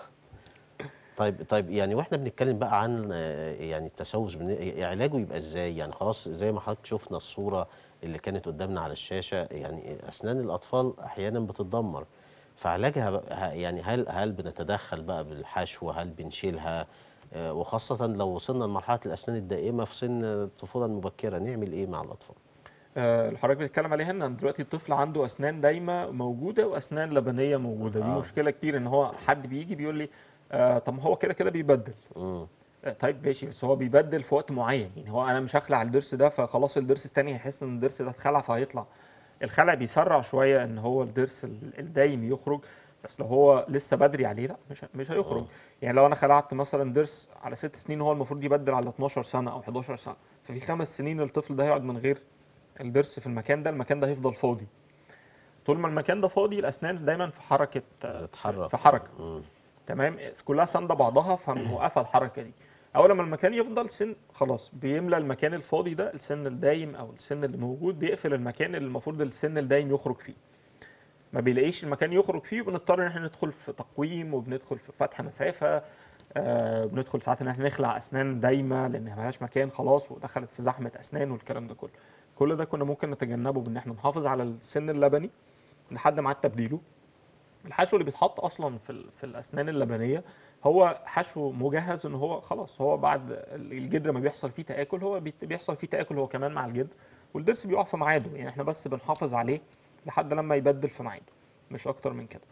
طيب طيب يعني واحنا بنتكلم بقى عن آه، يعني التسوس بن- علاجه يبقى ازاي يعني خلاص زي ما حضرتك شفنا الصورة اللي كانت قدامنا على الشاشة يعني أسنان الأطفال أحيانا بتتدمر فعلاجها بقى ه- يعني هل هل بنتدخل بقى بالحشو هل بنشيلها آه، وخاصة لو وصلنا لمرحلة الأسنان الدائمة في سن الطفولة المبكرة نعمل إيه مع الأطفال؟ آه، اللي حضرتك بتتكلم عليها ان دلوقتي الطفل عنده اسنان دايمه موجوده واسنان لبنيه موجوده دي آه. مشكله كتير ان هو حد بيجي بيقول لي آه طب ما هو كده كده بيبدل مم. آه، طيب ماشي بس هو بيبدل في وقت معين يعني هو انا مش هخلع الضرس ده فخلاص الضرس التاني هيحس ان الضرس ده اتخلع فهيطلع الخلع بيسرع شويه ان هو الضرس ال- الدايم يخرج بس لو هو لسه بدري عليه لا مش مش هيخرج آه. يعني لو انا خلعت مثلا ضرس على ست سنين هو المفروض يبدل على 12 سنه او 11 سنه ففي خمس سنين الطفل ده هيقعد من غير الضرس في المكان ده المكان ده هيفضل فاضي طول ما المكان ده فاضي الاسنان دايما في حركه بتتحرك. في حركه مم. تمام كلها ساندة بعضها فموقفه الحركه دي اول ما المكان يفضل سن خلاص بيملى المكان الفاضي ده السن الدايم او السن اللي موجود بيقفل المكان اللي المفروض السن الدايم يخرج فيه ما بيلاقيش المكان يخرج فيه وبنضطر ان احنا ندخل في تقويم وبندخل في فتح مسافه آه بندخل ساعات ان احنا نخلع اسنان دايمه لان ملهاش مكان خلاص ودخلت في زحمه اسنان والكلام ده كله كل ده كنا ممكن نتجنبه بان احنا نحافظ على السن اللبني لحد ما عاد تبديله الحشو اللي بيتحط اصلا في ال- في الاسنان اللبنيه هو حشو مجهز ان هو خلاص هو بعد الجدر ما بيحصل فيه تاكل هو بيت- بيحصل فيه تاكل هو كمان مع الجدر والضرس بيقع في ميعاده يعني احنا بس بنحافظ عليه لحد لما يبدل في ميعاده مش اكتر من كده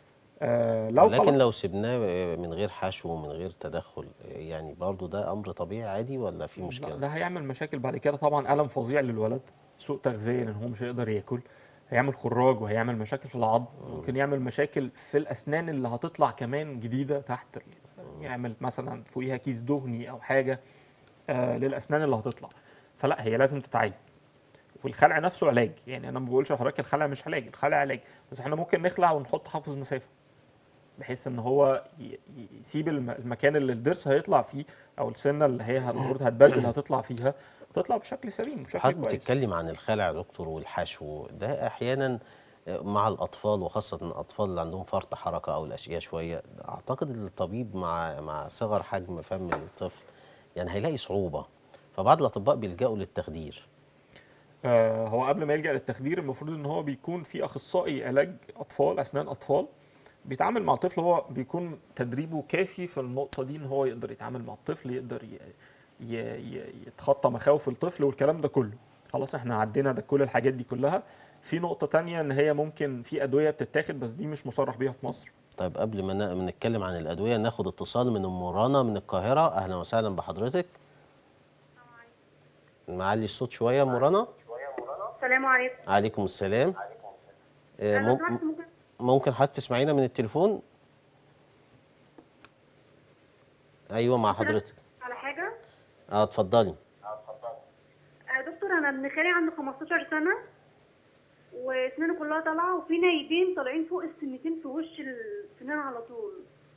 آه لو لكن خلاص لو سبناه من غير حشو ومن غير تدخل يعني برضو ده امر طبيعي عادي ولا في لا مشكله ده هيعمل مشاكل بعد كده طبعا الم فظيع للولد سوء تغذيه لان هو مش هيقدر ياكل هيعمل خراج وهيعمل مشاكل في العظم ممكن يعمل مشاكل في الاسنان اللي هتطلع كمان جديده تحت ال- يعمل مثلا فوقيها كيس دهني او حاجه آه للاسنان اللي هتطلع فلا هي لازم تتعالج والخلع نفسه علاج يعني انا ما بقولش لحضرتك الخلع مش علاج الخلع علاج بس احنا ممكن نخلع ونحط حافظ مسافه بحيث ان هو ي- ي- يسيب الم- المكان اللي الضرس هيطلع فيه او السنه اللي هي المفروض هتبدل هتطلع فيها تطلع بشكل سليم بشكل حضرتك كويس بتتكلم عن الخلع يا دكتور والحشو ده احيانا مع الاطفال وخاصه الاطفال اللي عندهم فرط حركه او الاشقياء شويه اعتقد الطبيب مع مع صغر حجم فم الطفل يعني هيلاقي صعوبه فبعض الاطباء بيلجأوا للتخدير آه هو قبل ما يلجأ للتخدير المفروض ان هو بيكون في اخصائي علاج اطفال اسنان اطفال بيتعامل مع الطفل هو بيكون تدريبه كافي في النقطه دي ان هو يقدر يتعامل مع الطفل يقدر ي... ي... ي... يتخطى مخاوف الطفل والكلام ده كله خلاص احنا عدينا ده كل الحاجات دي كلها في نقطه تانية ان هي ممكن في ادويه بتتاخد بس دي مش مصرح بيها في مصر طيب قبل ما ن- ما نتكلم عن الادويه ناخد اتصال من ام رانا من القاهره اهلا وسهلا بحضرتك معلي الصوت شويه يا ام رانا السلام عليكم عليكم السلام آه، انا مم- سمعت ممكن ممكن حضرتك تسمعينا من التليفون ايوه مع حضرتك على حاجه اه اتفضلي آه، دكتور انا ابن خالي عنده 15 سنه واسنانه كلها طالعه وفي نايبين طالعين فوق السنتين في وش السنان على طول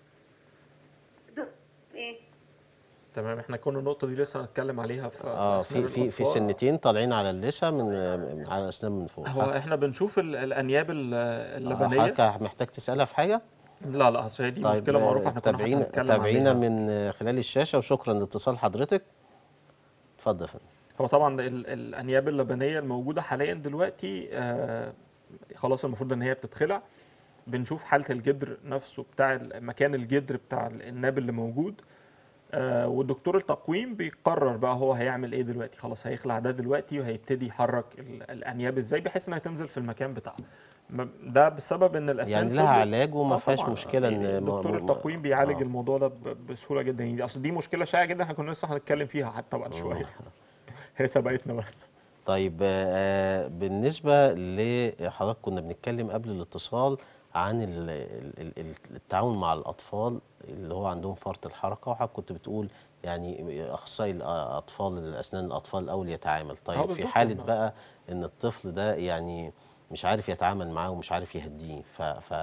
ده ايه تمام احنا كنا النقطه دي لسه هنتكلم عليها في اه أسنان في في في الأطفال. سنتين طالعين على اللثه من من- على الاسنان من فوق هو احنا بنشوف ال- الانياب ال- اللبنيه حضرتك محتاج تسالها في حاجه لا لا اصل هي دي مشكله آه، معروفه احنا كنا تابعينا هنتكلم تابعينا عليها. من آه، خلال الشاشه وشكرا لاتصال حضرتك اتفضل يا فندم هو طبعا ال- الانياب اللبنيه الموجوده حاليا دلوقتي آه خلاص المفروض ان هي بتتخلع بنشوف حاله الجدر نفسه بتاع ال- مكان الجدر بتاع ال- الناب اللي موجود آه والدكتور التقويم بيقرر بقى هو هيعمل ايه دلوقتي خلاص هيخلع ده دلوقتي وهيبتدي يحرك ال- الانياب ازاي بحيث انها تنزل في المكان بتاعها ما- ده بسبب ان الاسنان يعني لها فضلت- علاج وما آه فيهاش طبعاً. مشكله يعني ان ما- دكتور ما- التقويم بيعالج آه. الموضوع ده ب- بسهوله جدا يعني اصل دي مشكله شائعه جدا احنا كنا لسه هنتكلم فيها حتى بعد شويه هي سبقتنا بس طيب آه، بالنسبة لحضرتك كنا بنتكلم قبل الاتصال عن ال- ال- ال- التعاون مع الأطفال اللي هو عندهم فرط الحركة وحضرتك كنت بتقول يعني أخصائي الأطفال الأسنان الأطفال الأول يتعامل آه، طيب في بالظبط. حالة بقى إن الطفل ده يعني مش عارف يتعامل معاه ومش عارف يهديه ف-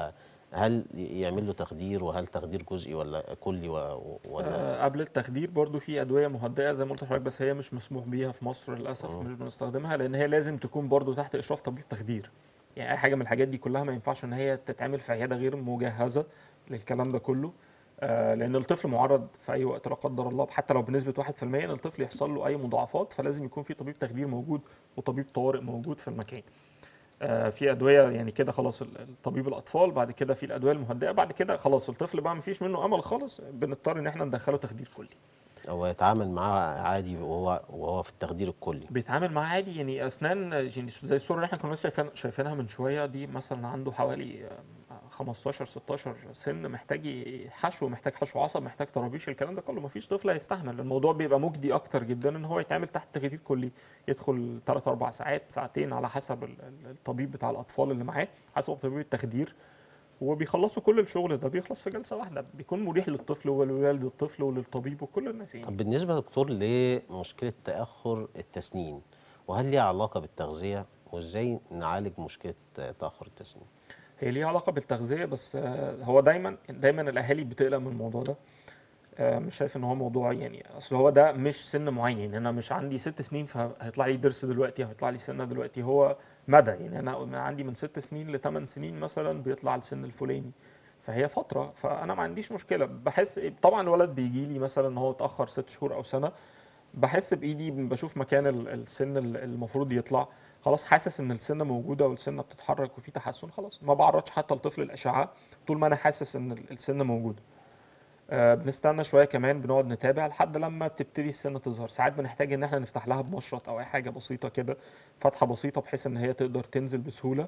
فهل يعمل له تخدير وهل تخدير جزئي ولا كلي و- ولا آه، قبل التخدير برضو في ادويه مهدئه زي ما قلت لحضرتك بس هي مش مسموح بيها في مصر للاسف مش بنستخدمها لان هي لازم تكون برضو تحت اشراف طبيب تخدير يعني اي حاجه من الحاجات دي كلها ما ينفعش ان هي تتعمل في عياده غير مجهزه للكلام ده كله آه، لان الطفل معرض في اي وقت لا قدر الله حتى لو بنسبه 1% ان الطفل يحصل له اي مضاعفات فلازم يكون في طبيب تخدير موجود وطبيب طوارئ موجود في المكان آه، في ادويه يعني كده خلاص ال- الطبيب الاطفال بعد كده في الادويه المهدئه بعد كده خلاص الطفل بقى مفيش منه امل خالص بنضطر ان احنا ندخله تخدير كلي هو يتعامل معاه عادي وهو وهو في التخدير الكلي بيتعامل معاه عادي يعني اسنان يعني زي الصوره اللي احنا كنا لسه شايفين شايفينها من شويه دي مثلا عنده حوالي آه، 15 16 سن محتاج حشو محتاج حشو عصب محتاج طرابيش الكلام ده كله مفيش طفل هيستحمل الموضوع بيبقى مجدي اكتر جدا ان هو يتعمل تحت تخدير كلي يدخل 3 4 ساعات ساعتين على حسب ال- ال- الطبيب بتاع الاطفال اللي معاه حسب طبيب التخدير وبيخلصوا كل الشغل ده بيخلص في جلسه واحده بيكون مريح للطفل ولوالد الطفل وللطبيب وكل الناس يعني طب بالنسبة يا دكتور لمشكلة تأخر التسنين وهل ليها علاقة بالتغذية وازاي نعالج مشكلة تأخر التسنين؟ هي ليها علاقه بالتغذيه بس آه، هو دايما دايما الاهالي بتقلق من الموضوع ده آه، مش شايف ان هو موضوع يعني اصل هو ده مش سن معين يعني انا مش عندي ست سنين فهيطلع لي ضرس دلوقتي هيطلع لي سنه دلوقتي هو مدى يعني انا أنا عندي من ست سنين لثمان سنين مثلا بيطلع السن الفلاني فهي فتره فانا ما عنديش مشكله بحس طبعا الولد بيجي لي مثلا ان هو اتاخر ست شهور او سنه بحس بايدي بشوف مكان ال- السن ال- المفروض يطلع خلاص حاسس ان السنه موجوده والسنه بتتحرك وفي تحسن خلاص ما بعرضش حتى الطفل الاشعه طول ما انا حاسس ان ال- السنه موجوده آه، بنستنى شويه كمان بنقعد نتابع لحد لما بتبتدي السنه تظهر ساعات بنحتاج ان احنا نفتح لها بمشرط او اي حاجه بسيطه كده فتحه بسيطه بحيث ان هي تقدر تنزل بسهوله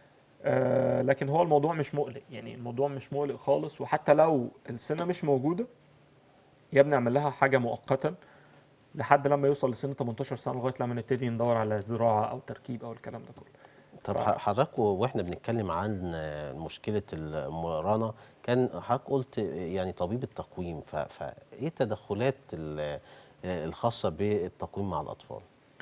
آه، لكن هو الموضوع مش مقلق يعني الموضوع مش مقلق خالص وحتى لو السنه مش موجوده يا بنعمل لها حاجه مؤقتا لحد لما يوصل لسن 18 سنه لغايه لما نبتدي ندور على زراعه او تركيب او الكلام ده كله طب ف- ح- حضرتك و- واحنا بنتكلم عن آه، مشكله المرانه كان حضرتك قلت يعني طبيب التقويم ف- فايه التدخلات ال- آه، الخاصه بالتقويم مع الاطفال؟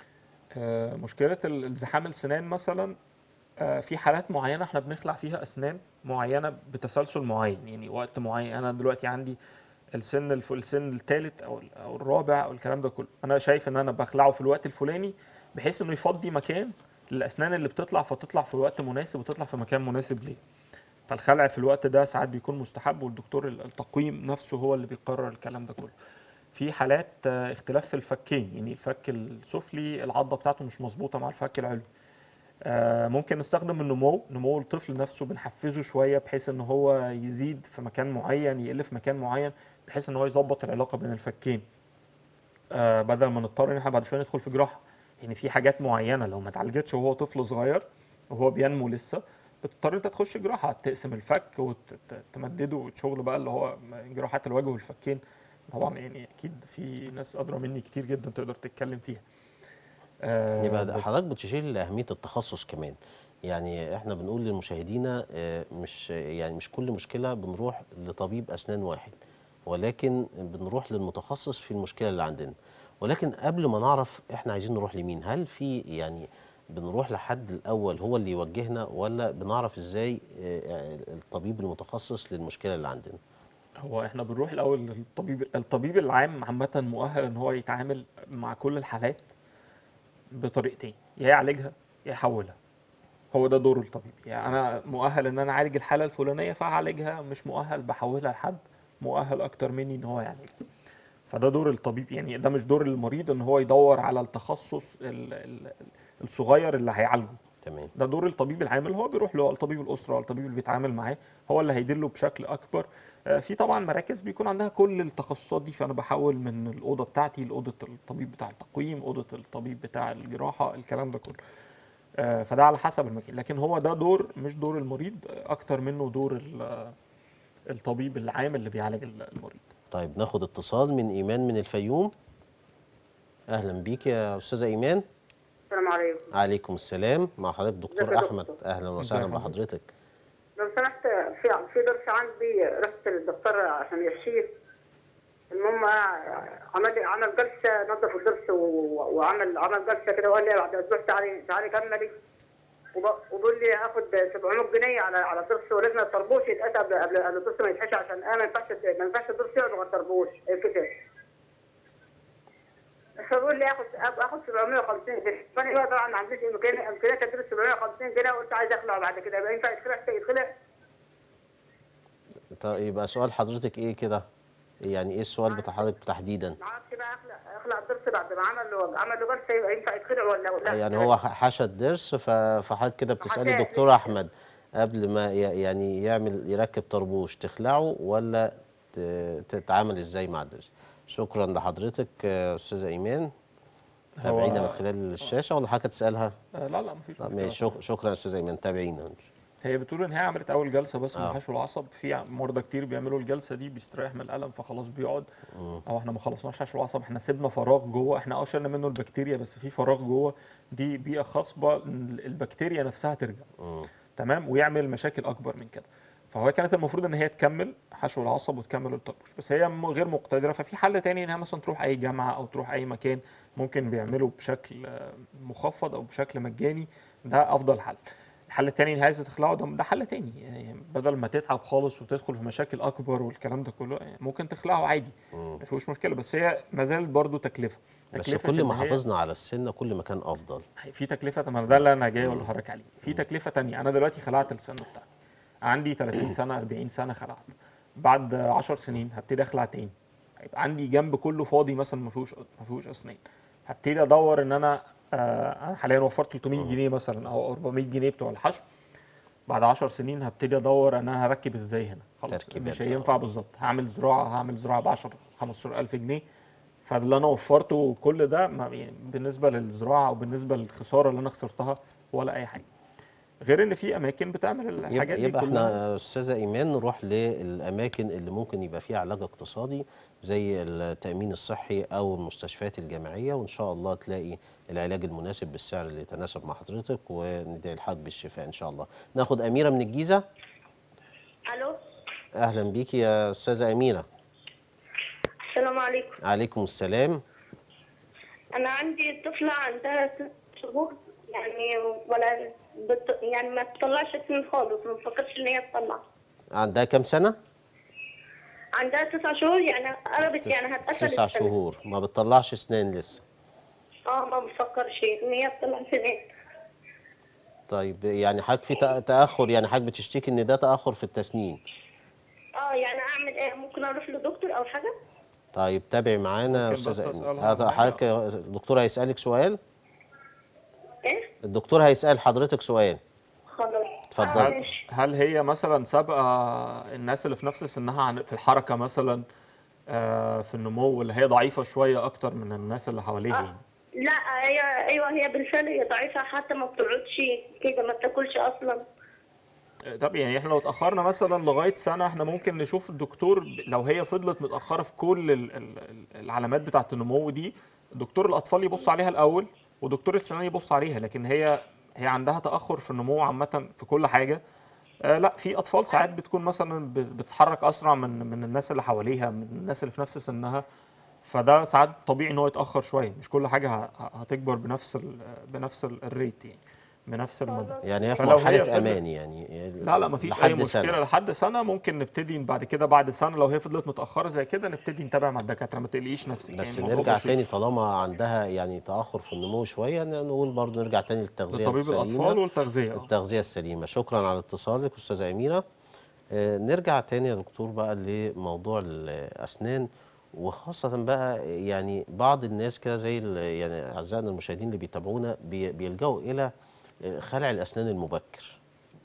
آه، مشكله ال- الزحام السنان مثلا آه، في حالات معينه احنا بنخلع فيها اسنان معينه بتسلسل معين يعني وقت معين انا دلوقتي عندي السن الف... السن الثالث او ال- او الرابع او الكلام ده كله انا شايف ان انا بخلعه في الوقت الفلاني بحيث انه يفضي مكان للاسنان اللي بتطلع فتطلع في وقت مناسب وتطلع في مكان مناسب ليه فالخلع في الوقت ده ساعات بيكون مستحب والدكتور ال- التقويم نفسه هو اللي بيقرر الكلام ده كله في حالات آه، اختلاف في الفكين يعني الفك السفلي العضه بتاعته مش مظبوطه مع الفك العلوي آه، ممكن نستخدم النمو نمو الطفل نفسه بنحفزه شويه بحيث ان هو يزيد في مكان معين يقل في مكان معين بحيث ان هو يظبط العلاقه بين الفكين آه، بدل ما نضطر ان احنا بعد شويه ندخل في جراحه يعني في حاجات معينه لو ما اتعالجتش وهو طفل صغير وهو بينمو لسه بتضطر انت تخش جراحه تقسم الفك وتمدده وشغل بقى اللي هو جراحات الوجه والفكين طبعا يعني اكيد في ناس ادرى مني كتير جدا تقدر تتكلم فيها آه، يبقى ده بس- حضرتك بتشير لاهميه التخصص كمان يعني احنا بنقول لمشاهدينا آه، مش يعني مش كل مشكله بنروح لطبيب اسنان واحد ولكن بنروح للمتخصص في المشكله اللي عندنا ولكن قبل ما نعرف احنا عايزين نروح لمين هل في يعني بنروح لحد الاول هو اللي يوجهنا ولا بنعرف ازاي آه، الطبيب المتخصص للمشكله اللي عندنا هو احنا بنروح الاول للطبيب الطبيب العام عامه مؤهل ان هو يتعامل مع كل الحالات بطريقتين يا يعالجها يا يحولها هو ده دور الطبيب يعني انا مؤهل ان انا اعالج الحاله الفلانيه فاعالجها مش مؤهل بحولها لحد مؤهل اكتر مني ان هو يعالجها فده دور الطبيب يعني ده مش دور المريض ان هو يدور على التخصص ال- ال- الصغير اللي هيعالجه تمام ده دور الطبيب العام اللي هو بيروح له الطبيب الاسره الطبيب اللي بيتعامل معاه هو اللي هيدله بشكل اكبر آه، في طبعا مراكز بيكون عندها كل التخصصات دي فانا بحول من الاوضه بتاعتي لاوضه الطبيب بتاع التقويم اوضه الطبيب بتاع الجراحه الكلام ده كله آه، فده على حسب المكان لكن هو ده دور مش دور المريض آه، اكتر منه دور ال- الطبيب العام اللي بيعالج المريض طيب ناخد اتصال من ايمان من الفيوم اهلا بيك يا استاذه ايمان السلام عليكم عليكم السلام مع حضرتك ازيك دكتور يا احمد دكتور؟ اهلا وسهلا ازي حضرتك؟ بحضرتك لو سمحت في في ضرس عندي رحت للدكتور عشان يشيل المهم عمل عمل جلسه نظف الضرس و- وعمل عمل جلسه كده وقال لي بعد اسبوع تعالي تعالي كملي وب- وبيقول لي هاخد 700 جنيه على على الضرس ولازم الطربوش يتقطع قبل قبل قبل الضرس ما يتحشي عشان انا ما ينفعش ما ينفعش الضرس يقعد على الطربوش كده فبقول لي اخد اخد 750 جنيه فانا بقى طبعا ما عنديش امكانيه امكانيه اديله 750 جنيه وقلت عايز اخلع بعد كده يبقى ينفع يتخلع يتخلع طيب يبقى سؤال حضرتك ايه كده يعني ايه السؤال بتاع حضرتك تحديدا ما اعرفش بقى اخلع اخلع الضرس بعد ما عمل له عمل له جلسه يبقى ينفع يتخلع ولا لا يعني هو ح- حشى الضرس ف- فحضرتك كده بتسالي حشاه. دكتور احمد قبل ما ي- يعني يعمل يركب طربوش تخلعه ولا ت- تتعامل ازاي مع الضرس شكرا لحضرتك يا استاذه ايمان تابعينا من خلال الشاشه ولا حضرتك تسالها آه، لا لا مفيش طب مشكله ماشي شك- شكرا يا استاذه ايمان تابعينا هي بتقول ان هي عملت اول جلسه بس من آه. حشو العصب في مرضى كتير بيعملوا الجلسه دي بيستريح من الالم فخلاص بيقعد او احنا ما خلصناش حشو العصب احنا سيبنا فراغ جوه احنا اه شلنا منه البكتيريا بس في فراغ جوه دي بيئه خصبه إن البكتيريا نفسها ترجع مم. تمام ويعمل مشاكل اكبر من كده فهو كانت المفروض ان هي تكمل حشو العصب وتكمل الطربوش بس هي م- غير مقتدره ففي حل تاني انها مثلا تروح اي جامعه او تروح اي مكان ممكن بيعملوا بشكل آه، مخفض او بشكل مجاني ده افضل حل الحل التاني ان عايزه تخلعه ده, ده حل تاني يعني بدل ما تتعب خالص وتدخل في مشاكل اكبر والكلام ده كله يعني ممكن تخلعه عادي مم. ما فيهوش مشكله بس هي ما زالت برضه تكلفه بس تكلفة كل إن ما هي- حافظنا على السنه كل ما كان افضل في تكلفه طب ما ده اللي انا جاي اقول لحضرتك عليه في تكلفه تانية انا دلوقتي خلعت السن بتاعتي عندي 30 سنه 40 سنه خلعت بعد 10 سنين هبتدي اخلع تاني هيبقى عندي جنب كله فاضي مثلا ما فيهوش ما فيهوش اسنان هبتدي ادور ان انا آه، انا حاليا وفرت 300 جنيه مثلا او 400 جنيه بتوع الحشو بعد 10 سنين هبتدي ادور ان انا هركب ازاي هنا خلاص تركيبات مش بقى. هينفع بالظبط هعمل زراعه هعمل زراعه ب 10 15000 جنيه فاللي انا وفرته كل ده ما يعني بالنسبه للزراعه او بالنسبه للخساره اللي انا خسرتها ولا اي حاجه غير ان في اماكن بتعمل يبقى, الحاجات دي يبقى كلها احنا استاذه ايمان نروح للاماكن اللي ممكن يبقى فيها علاج اقتصادي زي التامين الصحي او المستشفيات الجامعيه وان شاء الله تلاقي العلاج المناسب بالسعر اللي يتناسب مع حضرتك وندعي الحاج بالشفاء ان شاء الله ناخد اميره من الجيزه الو اهلا بيكي يا استاذه اميره السلام عليكم عليكم السلام انا عندي طفله عندها ست شهور يعني ولا بت... يعني ما تطلعش سنين خالص ما بفكرش ان هي تطلع عندها كام سنه عندها تسع شهور يعني قربت يعني هتقفل تسع السنة. شهور ما بتطلعش اسنان لسه اه ما بفكرش ان هي تطلع سنين طيب يعني حضرتك في تأ- تاخر يعني حضرتك بتشتكي ان ده تاخر في التسنين اه يعني اعمل ايه ممكن اروح لدكتور او حاجه طيب تابعي معانا يا ممكن بس استاذه أسألها اميره هذا عن حضرتك الدكتور هيسالك سؤال ايه الدكتور هيسال حضرتك سؤال خلاص اتفضل. آه هل, ماشي هل هي مثلا سابقه الناس اللي في نفس سنها عن- في الحركه مثلا آه، في النمو اللي هي ضعيفه شويه اكتر من الناس اللي حواليها يعني لا هي ايوه هي بالفعل هي ضعيفه حتى ما بتقعدش كده ما بتاكلش اصلا طب يعني احنا لو اتاخرنا مثلا لغايه سنه احنا ممكن نشوف الدكتور ب- لو هي فضلت متاخره في كل ال- ال- ال- العلامات بتاعه النمو دي دكتور الاطفال يبص عليها الاول ودكتور السنان يبص عليها لكن هي هي عندها تاخر في النمو عامه في كل حاجه آه لا في اطفال ساعات بتكون مثلا ب- بتتحرك اسرع من من الناس اللي حواليها من الناس اللي في نفس سنها فده ساعات طبيعي ان هو يتاخر شويه مش كل حاجه ه- ه- هتكبر بنفس ال- بنفس ال- الريت يعني بنفس المدى يعني هي في فلو هي مرحله فضلت- امان يعني لا لا مفيش اي لحد مشكله سنة. لحد سنه ممكن نبتدي بعد كده بعد سنه لو هي فضلت متاخره زي كده نبتدي نتابع مع الدكاتره ما تقلقيش نفسك بس يعني الموضوع نرجع بسيط. تاني طالما عندها يعني تاخر في النمو شويه ن- نقول برضو نرجع تاني للتغذيه لطبيب السليمه الاطفال والتغذيه آه. التغذيه السليمه شكرا على اتصالك استاذه اميره آه، نرجع تاني يا دكتور بقى لموضوع الاسنان وخاصة بقى يعني بعض الناس كده زي ال- يعني أعزائنا المشاهدين اللي بيتابعونا بي- بيلجأوا إلى آه، خلع الأسنان المبكر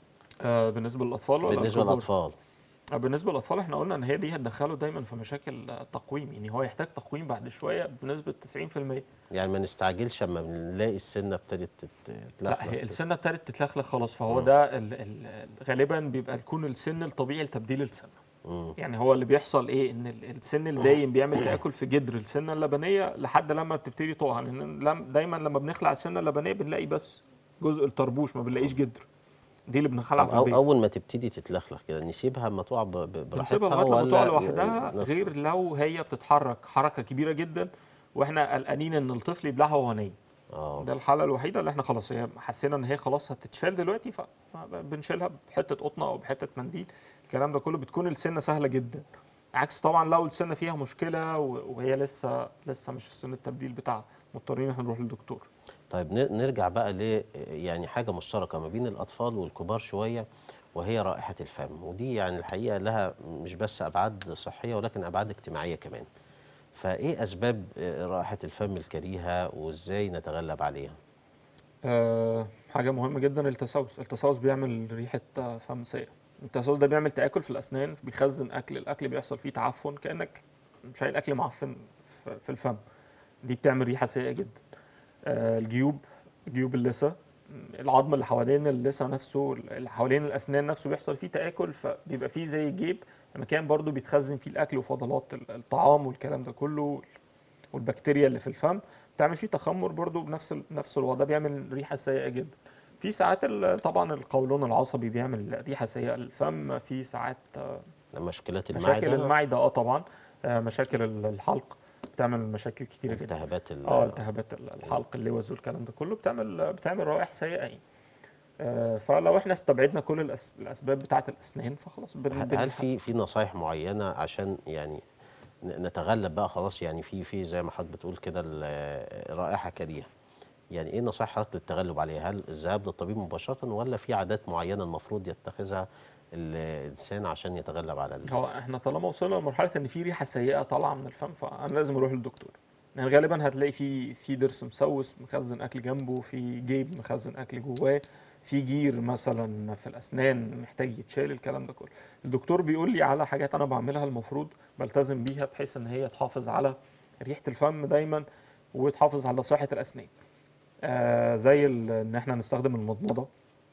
آه بالنسبه للاطفال ولا بالنسبة الكبار؟ للأطفال آه بالنسبه للاطفال احنا قلنا ان هي دي هتدخله دايما في مشاكل آه، تقويم يعني هو يحتاج تقويم بعد شويه بنسبه 90% يعني ما نستعجلش اما بنلاقي السنة ابتدت تت- لا تتلخلخ هي السنه ابتدت تتلخلخ خلاص فهو ده ال ال غالبا بيبقى يكون السن الطبيعي لتبديل السنه مم. يعني هو اللي بيحصل ايه ان ال- السن الدايم بيعمل تاكل في جدر السنه اللبنيه لحد لما بتبتدي تقع لان لم- دايما لما بنخلع السنه اللبنيه بنلاقي بس جزء الطربوش ما بنلاقيش جدر دي اللي بنخلع طب في أو البيت أول ما تبتدي تتلخلخ كده نسيبها اما تقع ب- ب- بنسيبها براحتها لغايه لما تقع ولا لوحدها نف- غير لو هي بتتحرك حركه كبيره جدا واحنا قلقانين ان الطفل يبلعها وهو نايم اه ده الحاله الوحيده اللي احنا خلاص هي حسينا ان هي خلاص هتتشال دلوقتي فبنشيلها بحته قطنه او بحته منديل الكلام ده كله بتكون السنه سهله جدا عكس طبعا لو السنه فيها مشكله و- وهي لسه لسه مش في سن التبديل بتاعها مضطرين احنا نروح للدكتور طيب ن- نرجع بقى ل يعني حاجة مشتركة ما بين الأطفال والكبار شوية وهي رائحة الفم ودي يعني الحقيقة لها مش بس أبعاد صحية ولكن أبعاد اجتماعية كمان فإيه أسباب آه، رائحة الفم الكريهة وإزاي نتغلب عليها؟ أه حاجة مهمة جدا التسوس التسوس بيعمل ريحة آه، فم سيئة التسوس ده بيعمل تآكل في الأسنان بيخزن أكل الأكل بيحصل فيه تعفن كأنك شايل أكل معفن في في الفم دي بتعمل ريحة سيئة جدا أه الجيوب جيوب اللثة العظم اللي حوالين اللثة نفسه اللي حوالين الأسنان نفسه بيحصل فيه تآكل فبيبقى فيه زي جيب مكان برضو بيتخزن فيه الأكل وفضلات ال- الطعام والكلام ده كله والبكتيريا اللي في الفم بتعمل فيه تخمر برضو بنفس ال- نفس الوضع ده بيعمل ريحه سيئه جدا في ساعات ال- طبعا القولون العصبي بيعمل ريحه سيئه للفم في ساعات آه، مشكلات مشاكل المعدة المعده اه طبعا آه، مشاكل ال- الحلق بتعمل مشاكل كتيره جدا التهابات ال- اه التهابات ال- الحلق اللوز والكلام ده كله بتعمل بتعمل روائح سيئه يعني آه، فلو احنا استبعدنا كل الأس- الاسباب بتاعه الاسنان فخلاص بن- هل بن- في في نصايح معينة عشان يعني ن- نتغلب بقى خلاص يعني في في زي ما حضرتك بتقول كده ال- رائحة كريهة يعني ايه نصايح حضرتك للتغلب عليها هل الذهاب للطبيب مباشرة ولا في عادات معينة المفروض يتخذها الإنسان عشان يتغلب على ال- هو احنا طالما وصلنا لمرحله ان في ريحه سيئه طالعه من الفم فانا لازم اروح للدكتور يعني غالبا هتلاقي في في ضرس مسوس مخزن اكل جنبه في جيب مخزن اكل جواه في جير مثلا في الاسنان محتاج يتشال الكلام ده كله الدكتور بيقول لي على حاجات انا بعملها المفروض بلتزم بيها بحيث ان هي تحافظ على ريحه الفم دايما وتحافظ على صحه الاسنان آه زي ال- ان احنا نستخدم المضمضه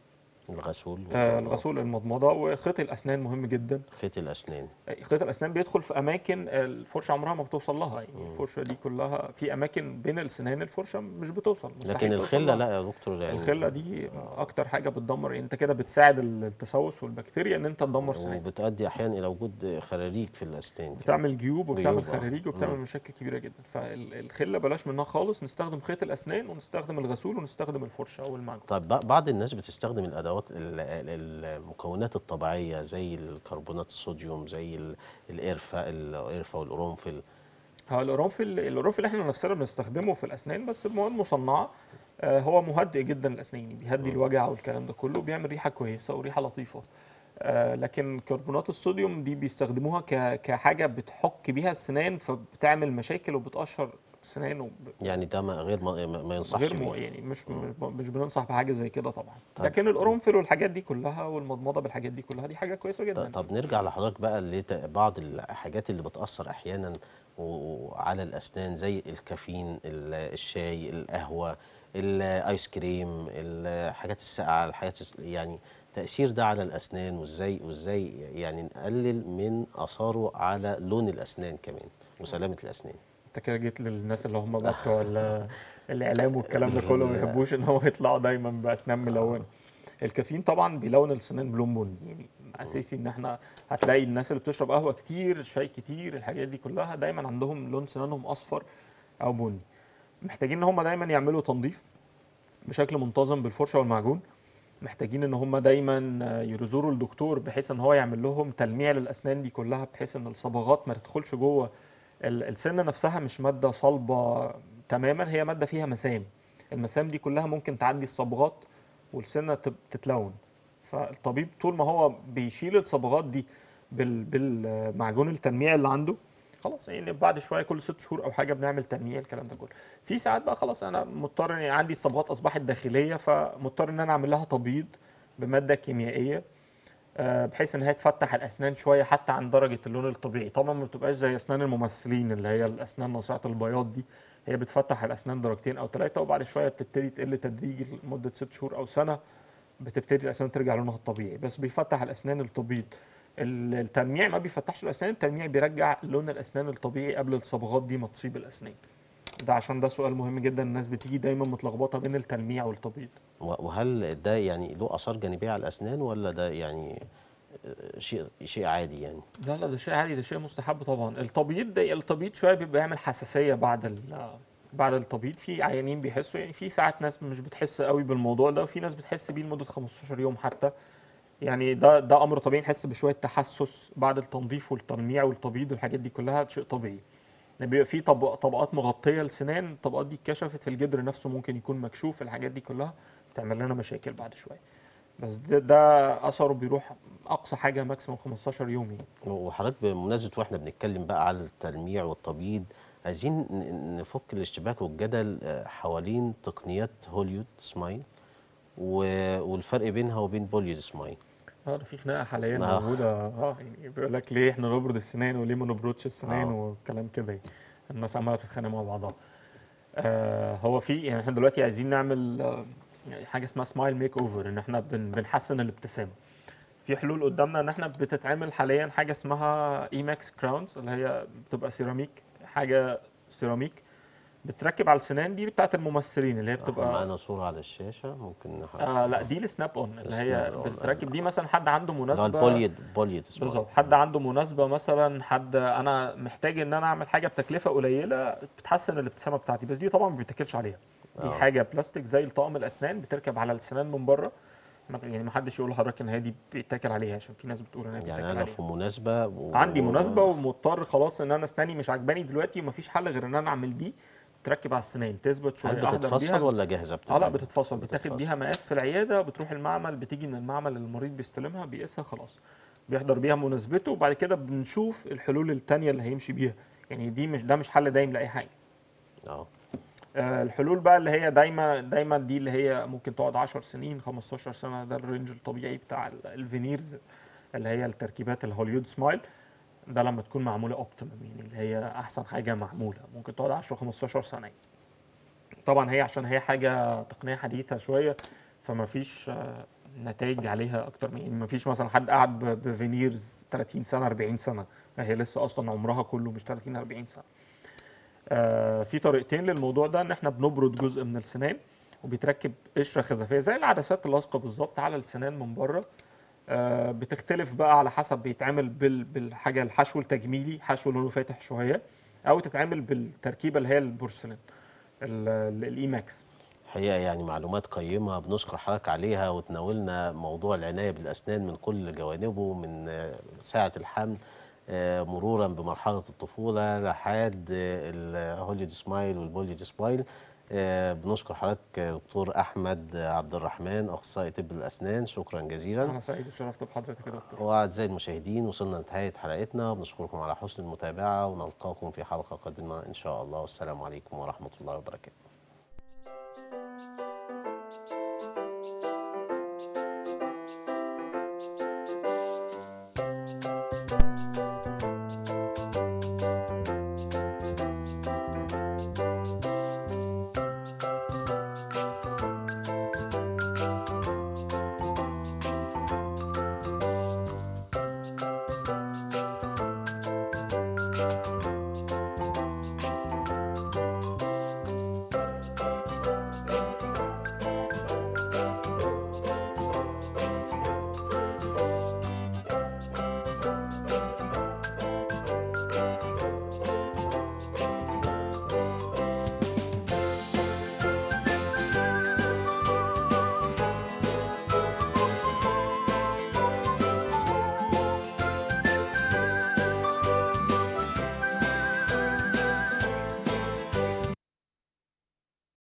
الغسول آه الغسول المضمضه وخيط الاسنان مهم جدا خيط الاسنان خيط الاسنان بيدخل في اماكن الفرشه عمرها ما بتوصل لها يعني الفرشه دي كلها في اماكن بين السنان الفرشه مش بتوصل لكن مستحيل توصل الخله لها. لا يا دكتور يعني الخله دي اكتر حاجه بتدمر يعني انت كده بتساعد التسوس والبكتيريا ان انت تدمر سنان وبتؤدي احيانا الى وجود خراريج في الاسنان كمان. بتعمل جيوب وبتعمل جيوب، آه. خراريج وبتعمل مم. مشاكل كبيره جدا فالخله بلاش منها خالص نستخدم خيط الاسنان ونستخدم الغسول ونستخدم الفرشه او المعجون طيب ب- بعض الناس بتستخدم الادوات ال- ال- المكونات الطبيعيه زي الكربونات الصوديوم زي ال- القرفه القرفه والقرنفل هو القرنفل القرنفل احنا نفسنا بنستخدمه في الاسنان بس بمواد مصنعه آه، هو مهدئ جدا للاسنان يعني بيهدي الوجع والكلام ده كله بيعمل ريحه كويسه وريحه لطيفه آه، لكن كربونات الصوديوم دي بيستخدموها ك- كحاجه بتحك بيها السنان فبتعمل مشاكل وبتقشر السنان وب... يعني ده ما غير ما, ما ما ينصحش غير مو بيه يعني مش مش بننصح بحاجه زي كده طبعا طيب. لكن القرنفل والحاجات دي كلها والمضمضه بالحاجات دي كلها دي حاجه كويسه ط- جدا طب نرجع لحضرتك بقى لبعض الحاجات اللي بتاثر احيانا و- وعلى الاسنان زي الكافيين ال- الشاي القهوه الايس كريم الحاجات الساقعه الحاجات الس- يعني تاثير ده على الاسنان وازاي وازاي يعني نقلل من اثاره على لون الاسنان كمان وسلامه الاسنان انت كده جيت للناس اللي هم بقى بتوع ال- الاعلام والكلام ده كله ما بيحبوش ان هو يطلعوا دايما باسنان ملونه الكافيين طبعا بيلون السنان بلون بني يعني اساسي ان احنا هتلاقي الناس اللي بتشرب قهوه كتير شاي كتير الحاجات دي كلها دايما عندهم لون سنانهم اصفر او بني محتاجين ان هم دايما يعملوا تنظيف بشكل منتظم بالفرشه والمعجون محتاجين ان هم دايما يزوروا الدكتور بحيث ان هو يعمل لهم تلميع للاسنان دي كلها بحيث ان الصبغات ما تدخلش جوه ال- السنه نفسها مش ماده صلبه تماما هي ماده فيها مسام المسام دي كلها ممكن تعدي الصبغات والسنه تب- تتلون فالطبيب طول ما هو بيشيل الصبغات دي بال بالمعجون التلميع اللي عنده خلاص يعني بعد شويه كل ست شهور او حاجه بنعمل تلميع الكلام ده كله في ساعات بقى خلاص انا مضطر يعني عندي الصبغات اصبحت داخليه فمضطر ان انا اعمل لها تبييض بماده كيميائيه آه، بحيث ان هي تفتح الاسنان شويه حتى عن درجه اللون الطبيعي طبعا ما بتبقاش زي اسنان الممثلين اللي هي الاسنان ناصعه البياض دي هي بتفتح الاسنان درجتين او ثلاثه وبعد شويه بتبتدي تقل تدريجي لمده ست شهور او سنه بتبتدي الاسنان ترجع لونها الطبيعي بس بيفتح الاسنان التبييض ال- التلميع ما بيفتحش الاسنان التلميع بيرجع لون الاسنان الطبيعي قبل الصبغات دي ما تصيب الاسنان ده عشان ده سؤال مهم جدا الناس بتيجي دايما متلخبطه بين التلميع والتبييض و- وهل ده يعني له اثار جانبيه على الاسنان ولا ده يعني آه، شيء شيء عادي يعني لا لا ده شيء عادي ده شيء مستحب طبعا التبييض ده التبييض شويه بيبقى يعمل حساسيه بعد ال بعد التبييض في عيانين بيحسوا يعني في ساعات ناس مش بتحس قوي بالموضوع ده وفي ناس بتحس بيه لمده 15 يوم حتى يعني ده ده امر طبيعي نحس بشويه تحسس بعد التنظيف والتلميع والتبييض والحاجات دي كلها شيء طبيعي يعني بيبقى في طبق طبقات مغطيه للسنان الطبقات دي اتكشفت في الجدر نفسه ممكن يكون مكشوف الحاجات دي كلها بتعمل لنا مشاكل بعد شويه بس ده, ده اثره بيروح اقصى حاجه ماكسيموم 15 يوم يعني وحضرتك بمناسبه واحنا بنتكلم بقى على التلميع والتبييض عايزين ن- نفك الاشتباك والجدل آه، حوالين تقنيات هوليود سمايل و- والفرق بينها وبين بوليود سمايل اه ده في خناقه حاليا آه. موجوده اه يعني بيقول لك ليه احنا نبرد السنان وليه ما نبردش السنان آه. وكلام كده يعني. الناس عماله بتتخانق مع بعضها آه هو في يعني احنا دلوقتي عايزين نعمل آه يعني حاجه اسمها سمايل ميك اوفر ان احنا بن بنحسن الابتسامه في حلول قدامنا ان احنا بتتعمل حاليا حاجه اسمها اي ماكس كراونز اللي هي بتبقى سيراميك حاجه سيراميك بتركب على السنان دي بتاعت الممثلين اللي هي بتبقى بتبقى معانا صوره على الشاشه ممكن نحط آه لا دي السناب اون اللي هي السناب أون، بتتركب دي مثلا حد عنده اللي هو مناسبه البوليود بوليود سمايل بالظبط حد عنده مناسبه مثلا حد انا محتاج ان انا اعمل حاجه بتكلفه قليله بتحسن الابتسامه بتاعتي بس دي طبعا ما بيتاكلش عليها دي آه. حاجه بلاستيك زي طقم الاسنان بتركب على السنان من بره ما- يعني ما حدش يقول لحضرتك ان هي دي بيتاكل عليها عشان في ناس بتقول ان هي يعني بيتاكل انا عليها في مناسبه و... عندي مناسبه ومضطر خلاص ان انا اسناني مش عاجباني دلوقتي ومفيش حل غير ان انا اعمل دي تركب على السنان تثبت شويه هل أحضر بتتفصل بيها ولا جاهزه اه بتبقى لا بتتفصل بتاخد بتتفصل. بيها مقاس في العياده بتروح المعمل بتيجي من المعمل اللي المريض بيستلمها بيقيسها خلاص بيحضر بيها مناسبته وبعد كده بنشوف الحلول التانية اللي هيمشي بيها يعني دي مش ده مش حل دايم لاي حاجه اه آه الحلول بقى اللي هي دايما دايما دي اللي هي ممكن تقعد 10 سنين 15 سنه ده الرينج الطبيعي بتاع ال- الفينيرز اللي هي التركيبات الهوليود سمايل ده لما تكون معموله اوبتيمم يعني اللي هي احسن حاجه معموله ممكن تقعد 10 15 سنه يعني. طبعا هي عشان هي حاجه تقنيه حديثه شويه فما فيش آه، نتائج عليها اكتر من يعني ما فيش مثلا حد قعد ب- بفينيرز 30 سنه 40 سنه هي لسه اصلا عمرها كله مش 30 40 سنه آه، في طريقتين للموضوع ده ان احنا بنبرد جزء من السنان وبيتركب قشره خزفيه زي العدسات اللاصقه بالظبط على السنان من بره آه، بتختلف بقى على حسب بيتعمل بال- بالحاجه الحشو التجميلي حشو لونه فاتح شويه او تتعمل بالتركيبه اللي هي البورسلين الاي ماكس حقيقة يعني معلومات قيمة بنشكر حضرتك عليها وتناولنا موضوع العناية بالأسنان من كل جوانبه من آه، ساعة الحمل آه، مرورا بمرحلة الطفولة لحد آه، الهوليود سمايل والبوليود سمايل آه، بنشكر حضرتك آه، دكتور أحمد عبد الرحمن أخصائي طب الأسنان شكرا جزيلا انا سعيد وشرفت بحضرتك يا دكتور وأعزائي المشاهدين وصلنا لنهاية حلقتنا بنشكركم على حسن المتابعة ونلقاكم في حلقة قادمة إن شاء الله والسلام عليكم ورحمة الله وبركاته